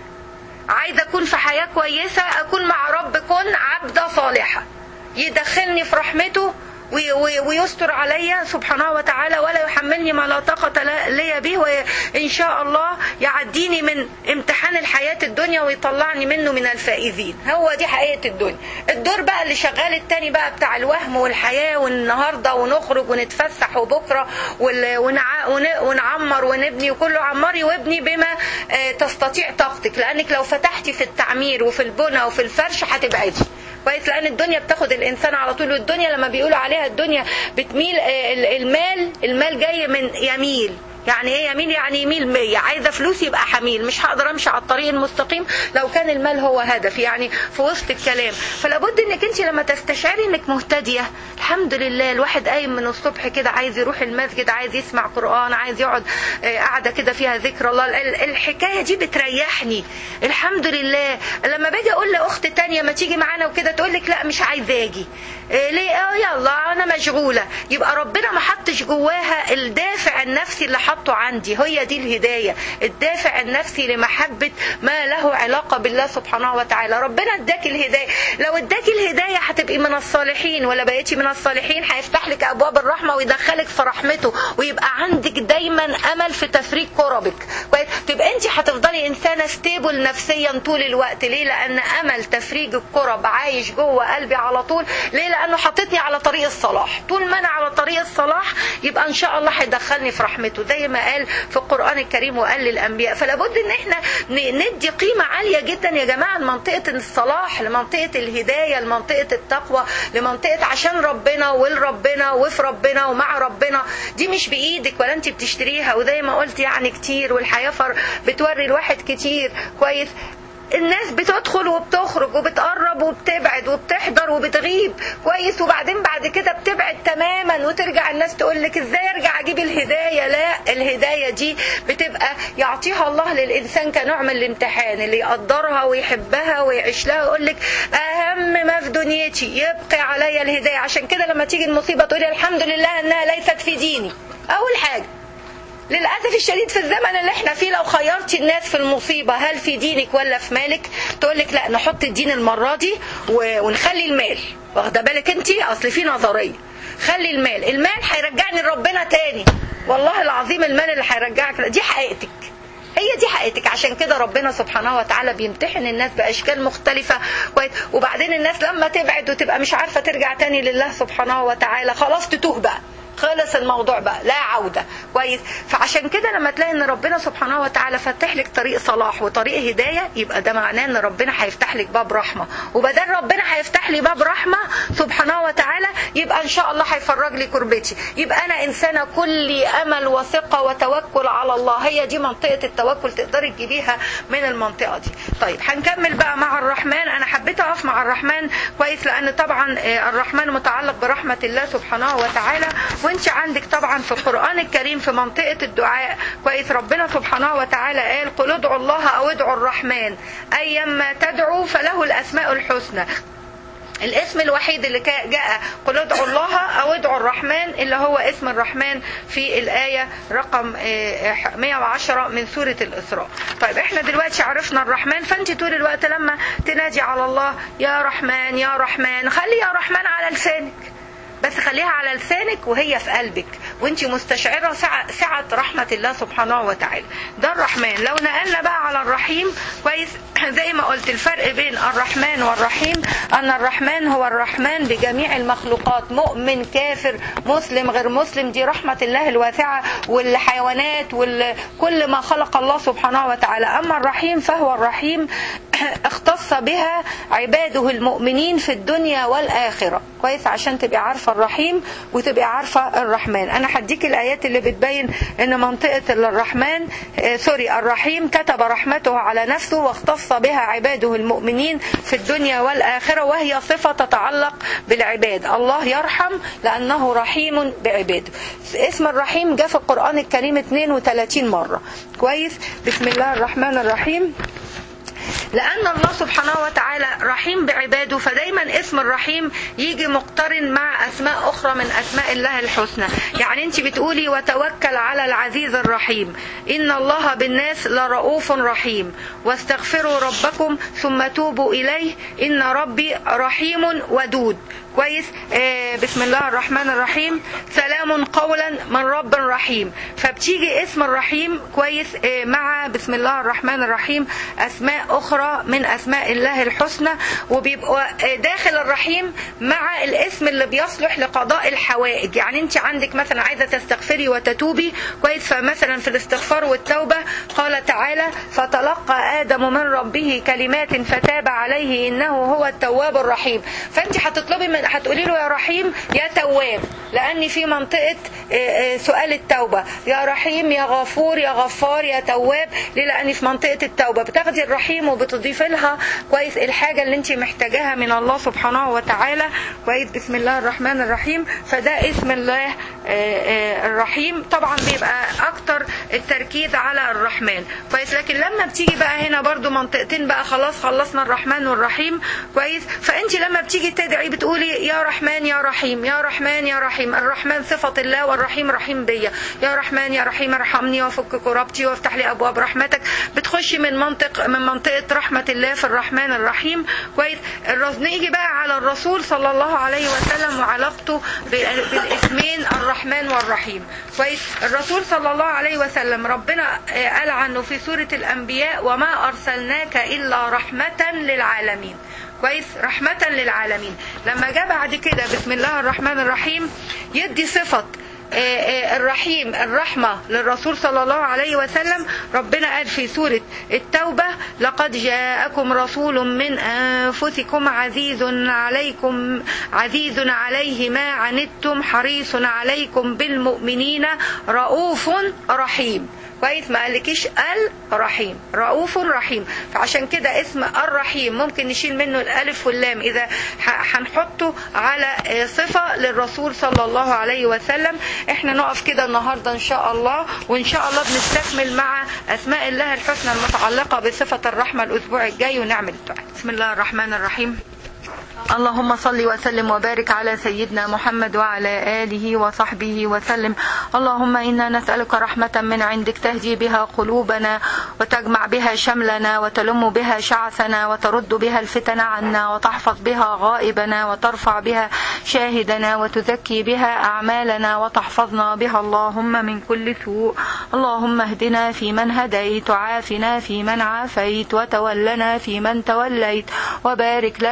عايزة أكون في حياة كويسة أكون مع رب كن عبدة صالحة يدخلني في رحمته ويستر عليا سبحانه وتعالى ولا يحملني ما لا طاقة لي به وإن شاء الله يعديني من امتحان الحياة الدنيا ويطلعني منه من الفائزين هو دي حقيقة الدنيا الدور بقى اللي شغال التاني بقى بتاع الوهم والحياة والنهاردة ونخرج ونتفسح وبكرة ونعمر ونبني وكله عمري وابني بما تستطيع طاقتك لأنك لو فتحتي في التعمير وفي البنى وفي الفرش هتبعدي كويس لان الدنيا بتاخد الانسان على طول والدنيا لما بيقولوا عليها الدنيا بتميل المال المال جاي من يميل يعني ايه يميل يعني يميل مية عايزة فلوس يبقى حميل مش هقدر امشي على الطريق المستقيم لو كان المال هو هدف يعني في وسط الكلام فلابد انك انت لما تستشعري انك مهتدية الحمد لله الواحد قايم من الصبح كده عايز يروح المسجد عايز يسمع قرآن عايز يقعد قاعدة كده فيها ذكر الله الحكاية دي بتريحني الحمد لله لما باجي اقول لاخت تانية ما تيجي معانا وكده تقول لك لا مش عايزة اجي ليه اه يلا انا مشغولة يبقى ربنا ما حطش جواها الدافع النفسي اللي حطه عندي هي دي الهداية الدافع النفسي لمحبة ما له علاقة بالله سبحانه وتعالى ربنا اداك الهداية لو اداك الهداية هتبقي من الصالحين ولا بقيتي من الصالحين هيفتح لك ابواب الرحمة ويدخلك في رحمته ويبقى عندك دايما امل في تفريج كربك تبقى انت هتفضلي انسانة ستيبل نفسيا طول الوقت ليه لان امل تفريج الكرب عايش جوه قلبي على طول ليه لانه حاططني على طريق الصلاح طول ما انا على طريق الصلاح يبقى ان شاء الله هيدخلني في رحمته زي ما قال في القرآن الكريم وقال للأنبياء فلابد ان احنا ندي قيمة عالية جدا يا جماعة لمنطقة الصلاح لمنطقة الهداية لمنطقة التقوى لمنطقة عشان ربنا ولربنا وفي ربنا ومع ربنا دي مش بإيدك ولا انت بتشتريها وزي ما قلت يعني كتير والحياة بتوري الواحد كتير كويس الناس بتدخل وبتخرج وبتقرب وبتبعد وبتحضر وبتغيب كويس وبعدين بعد كده بتبعد تماما وترجع الناس تقول لك ازاي ارجع اجيب الهدايه لا الهدايه دي بتبقى يعطيها الله للانسان كنوع من الامتحان اللي يقدرها ويحبها ويعيش لها ويقول لك اهم ما في دنيتي يبقي عليا الهدايه عشان كده لما تيجي المصيبه تقولي الحمد لله انها ليست في ديني اول حاجه للأسف الشديد في الزمن اللي احنا فيه لو خيرتي الناس في المصيبة هل في دينك ولا في مالك تقول لك لا نحط الدين المرة دي ونخلي المال واخده بالك انت اصل في نظرية خلي المال المال هيرجعني لربنا تاني والله العظيم المال اللي هيرجعك دي حقيقتك هي دي حقيقتك عشان كده ربنا سبحانه وتعالى بيمتحن الناس باشكال مختلفه كويس وبعدين الناس لما تبعد وتبقى مش عارفه ترجع تاني لله سبحانه وتعالى خلاص تتوه بقى خلص الموضوع بقى لا عودة كويس فعشان كده لما تلاقي ان ربنا سبحانه وتعالى فتح لك طريق صلاح وطريق هداية يبقى ده معناه ان ربنا هيفتح لك باب رحمة وبدل ربنا هيفتح لي باب رحمة سبحانه وتعالى يبقى ان شاء الله هيفرج لي كربتي يبقى انا انسانة كلي امل وثقة وتوكل على الله هي دي منطقة التوكل تقدري تجيبيها من المنطقة دي طيب هنكمل بقى مع الرحمن انا حبيت اقف مع الرحمن كويس لان طبعا الرحمن متعلق برحمة الله سبحانه وتعالى وانت عندك طبعا في القرآن الكريم في منطقة الدعاء كويس ربنا سبحانه وتعالى قال قل ادعوا الله او ادعوا الرحمن ايما تدعوا فله الاسماء الحسنى الاسم الوحيد اللي جاء قل ادعوا الله او ادعوا الرحمن اللي هو اسم الرحمن في الآية رقم 110 من سورة الإسراء طيب احنا دلوقتي عرفنا الرحمن فانت طول الوقت لما تنادي على الله يا رحمن يا رحمن خلي يا رحمن على لسانك بس خليها على لسانك وهي في قلبك وانت مستشعرة سعة, سعة رحمة الله سبحانه وتعالى ده الرحمن لو نقلنا بقى على الرحيم كويس زي ما قلت الفرق بين الرحمن والرحيم ان الرحمن هو الرحمن بجميع المخلوقات مؤمن كافر مسلم غير مسلم دي رحمة الله الواسعة والحيوانات وكل ما خلق الله سبحانه وتعالى اما الرحيم فهو الرحيم اختص بها عباده المؤمنين في الدنيا والآخرة كويس عشان تبقى عارفة الرحيم وتبقى عارفة الرحمن أنا هديك الآيات اللي بتبين أن منطقة الرحمن آه سوري الرحيم كتب رحمته على نفسه واختص بها عباده المؤمنين في الدنيا والآخرة وهي صفة تتعلق بالعباد الله يرحم لأنه رحيم بعباده اسم الرحيم جاء في القرآن الكريم 32 مرة كويس بسم الله الرحمن الرحيم لأن الله سبحانه وتعالى رحيم بعباده فدايما اسم الرحيم يجي مقترن مع أسماء أخرى من أسماء الله الحسنى يعني أنت بتقولي وتوكل على العزيز الرحيم إن الله بالناس لرؤوف رحيم واستغفروا ربكم ثم توبوا إليه إن ربي رحيم ودود كويس آه بسم الله الرحمن الرحيم سلام قولا من رب رحيم فبتيجي اسم الرحيم كويس آه مع بسم الله الرحمن الرحيم أسماء أخرى من أسماء الله الحسنى وبيبقى داخل الرحيم مع الاسم اللي بيصلح لقضاء الحوائج يعني أنت عندك مثلا عايزة تستغفري وتتوبي كويس فمثلا في الاستغفار والتوبة قال تعالى فتلقى آدم من ربه كلمات فتاب عليه إنه هو التواب الرحيم فأنت هتطلبي من هتقولي له يا رحيم يا تواب لأن في منطقة سؤال التوبة يا رحيم يا غفور يا غفار يا تواب ليه لأن في منطقة التوبة بتاخدي الرحيم وبتضيفي لها كويس الحاجة اللي انت محتاجاها من الله سبحانه وتعالى كويس بسم الله الرحمن الرحيم فده اسم الله الرحيم طبعا بيبقى اكتر التركيز على الرحمن كويس لكن لما بتيجي بقى هنا برضو منطقتين بقى خلاص خلصنا الرحمن والرحيم كويس فانت لما بتيجي تدعي بتقولي يا رحمن يا رحيم يا رحمن يا رحيم الرحمن صفة الله والرحيم رحيم بيا يا رحمن يا رحيم ارحمني وفك كربتي وافتح لي ابواب رحمتك بتخشي من منطق من منطقة رحمة الله في الرحمن الرحيم كويس نيجي بقى على الرسول صلى الله عليه وسلم وعلاقته بالاسمين الرحمن والرحيم كويس الرسول صلى الله عليه وسلم ربنا قال عنه في سورة الأنبياء وما أرسلناك إلا رحمة للعالمين كويس رحمة للعالمين لما جاء بعد كده بسم الله الرحمن الرحيم يدي صفة الرحيم الرحمة للرسول صلى الله عليه وسلم ربنا قال في سورة التوبة لقد جاءكم رسول من أنفسكم عزيز عليكم عزيز عليه ما عنتم حريص عليكم بالمؤمنين رؤوف رحيم كويس ما قالكيش الرحيم رؤوف رحيم فعشان كده اسم الرحيم ممكن نشيل منه الالف واللام اذا هنحطه على صفة للرسول صلى الله عليه وسلم احنا نقف كده النهاردة ان شاء الله وان شاء الله بنستكمل مع اسماء الله الحسنى المتعلقة بصفة الرحمة الاسبوع الجاي ونعمل الدعاء بسم الله الرحمن الرحيم اللهم صل وسلم وبارك على سيدنا محمد وعلى آله وصحبه وسلم اللهم إنا نسألك رحمة من عندك تهدي بها قلوبنا وتجمع بها شملنا وتلم بها شعثنا وترد بها الفتن عنا وتحفظ بها غائبنا وترفع بها شاهدنا وتزكي بها أعمالنا وتحفظنا بها اللهم من كل سوء اللهم اهدنا في من هديت وعافنا في من عافيت وتولنا في من توليت وبارك لنا في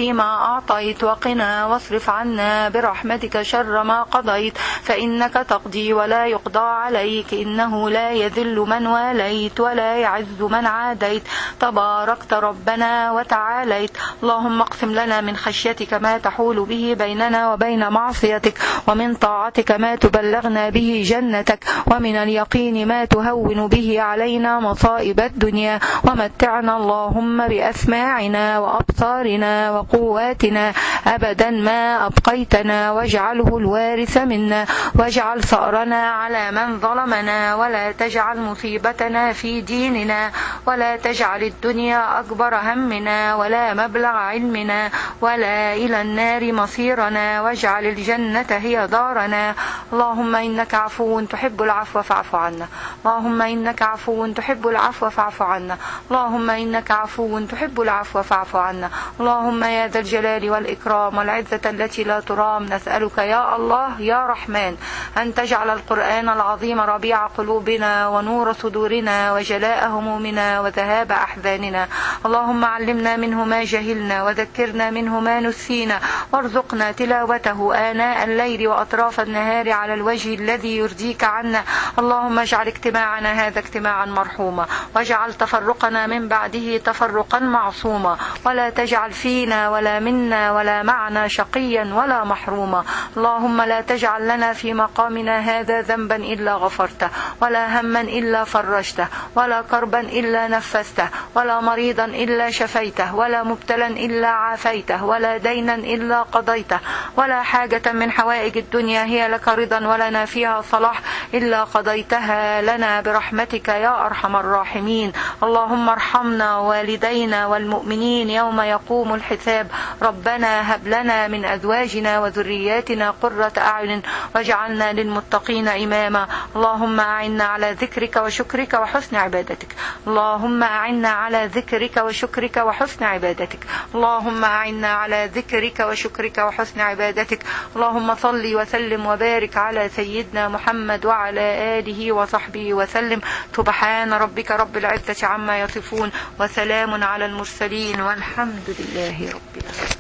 فيما أعطيت وقنا واصرف عنا برحمتك شر ما قضيت فإنك تقضي ولا يقضى عليك إنه لا يذل من واليت ولا يعز من عاديت تباركت ربنا وتعاليت اللهم اقسم لنا من خشيتك ما تحول به بيننا وبين معصيتك ومن طاعتك ما تبلغنا به جنتك ومن اليقين ما تهون به علينا مصائب الدنيا ومتعنا اللهم بأسماعنا وأبصارنا وقواتنا أبدا ما أبقيتنا واجعله الوارث منا واجعل ثأرنا على من ظلمنا ولا تجعل مصيبتنا في ديننا ولا تجعل الدنيا أكبر همنا ولا مبلغ علمنا ولا إلى النار مصيرنا واجعل الجنة هي دارنا اللهم إنك عفو تحب العفو فاعف عنا اللهم إنك عفو تحب العفو فاعف عنا اللهم إنك عفو تحب العفو فاعف عنا اللهم يا ذا الجلال والإكرام والعزة التي لا ترام نسألك يا الله يا رحمن أن تجعل القرآن العظيم ربيع قلوبنا ونور صدورنا وجلاء همومنا وذهاب أحزاننا اللهم علمنا منه ما جهلنا وذكرنا منه ما نسينا وارزقنا تلاوته آناء الليل وأطراف النهار على الوجه الذي يرضيك عنا اللهم اجعل اجتماعنا هذا اجتماعا مرحوما واجعل تفرقنا من بعده تفرقا معصوما ولا تجعل فينا ولا منا ولا معنا شقيا ولا محروما اللهم لا تجعل لنا في مقامنا هذا ذنبا إلا غفرته ولا هما إلا فرجته ولا كربا إلا نفسته ولا مريضا إلا شفيته ولا مبتلا إلا عافيته ولا دينا إلا قضيته ولا حاجة من حوائج الدنيا هي لك رضا ولنا فيها صلاح إلا قضيتها لنا برحمتك يا أرحم الراحمين اللهم ارحمنا والدينا والمؤمنين يوم يقوم الحساب ربنا هب لنا من أزواجنا وذرياتنا قرة أعين واجعلنا للمتقين إماما اللهم أعنا على ذكرك وشكرك وحسن عبادتك اللهم أعنا على ذكرك وشكرك وحسن عبادتك اللهم أعنا على ذكرك وشكرك وحسن عبادتك اللهم صل وسلم وبارك على سيدنا محمد وعلى آله وصحبه وسلم سبحان ربك رب العزة عما يصفون وسلام على المرسلين والحمد لله رب العالمين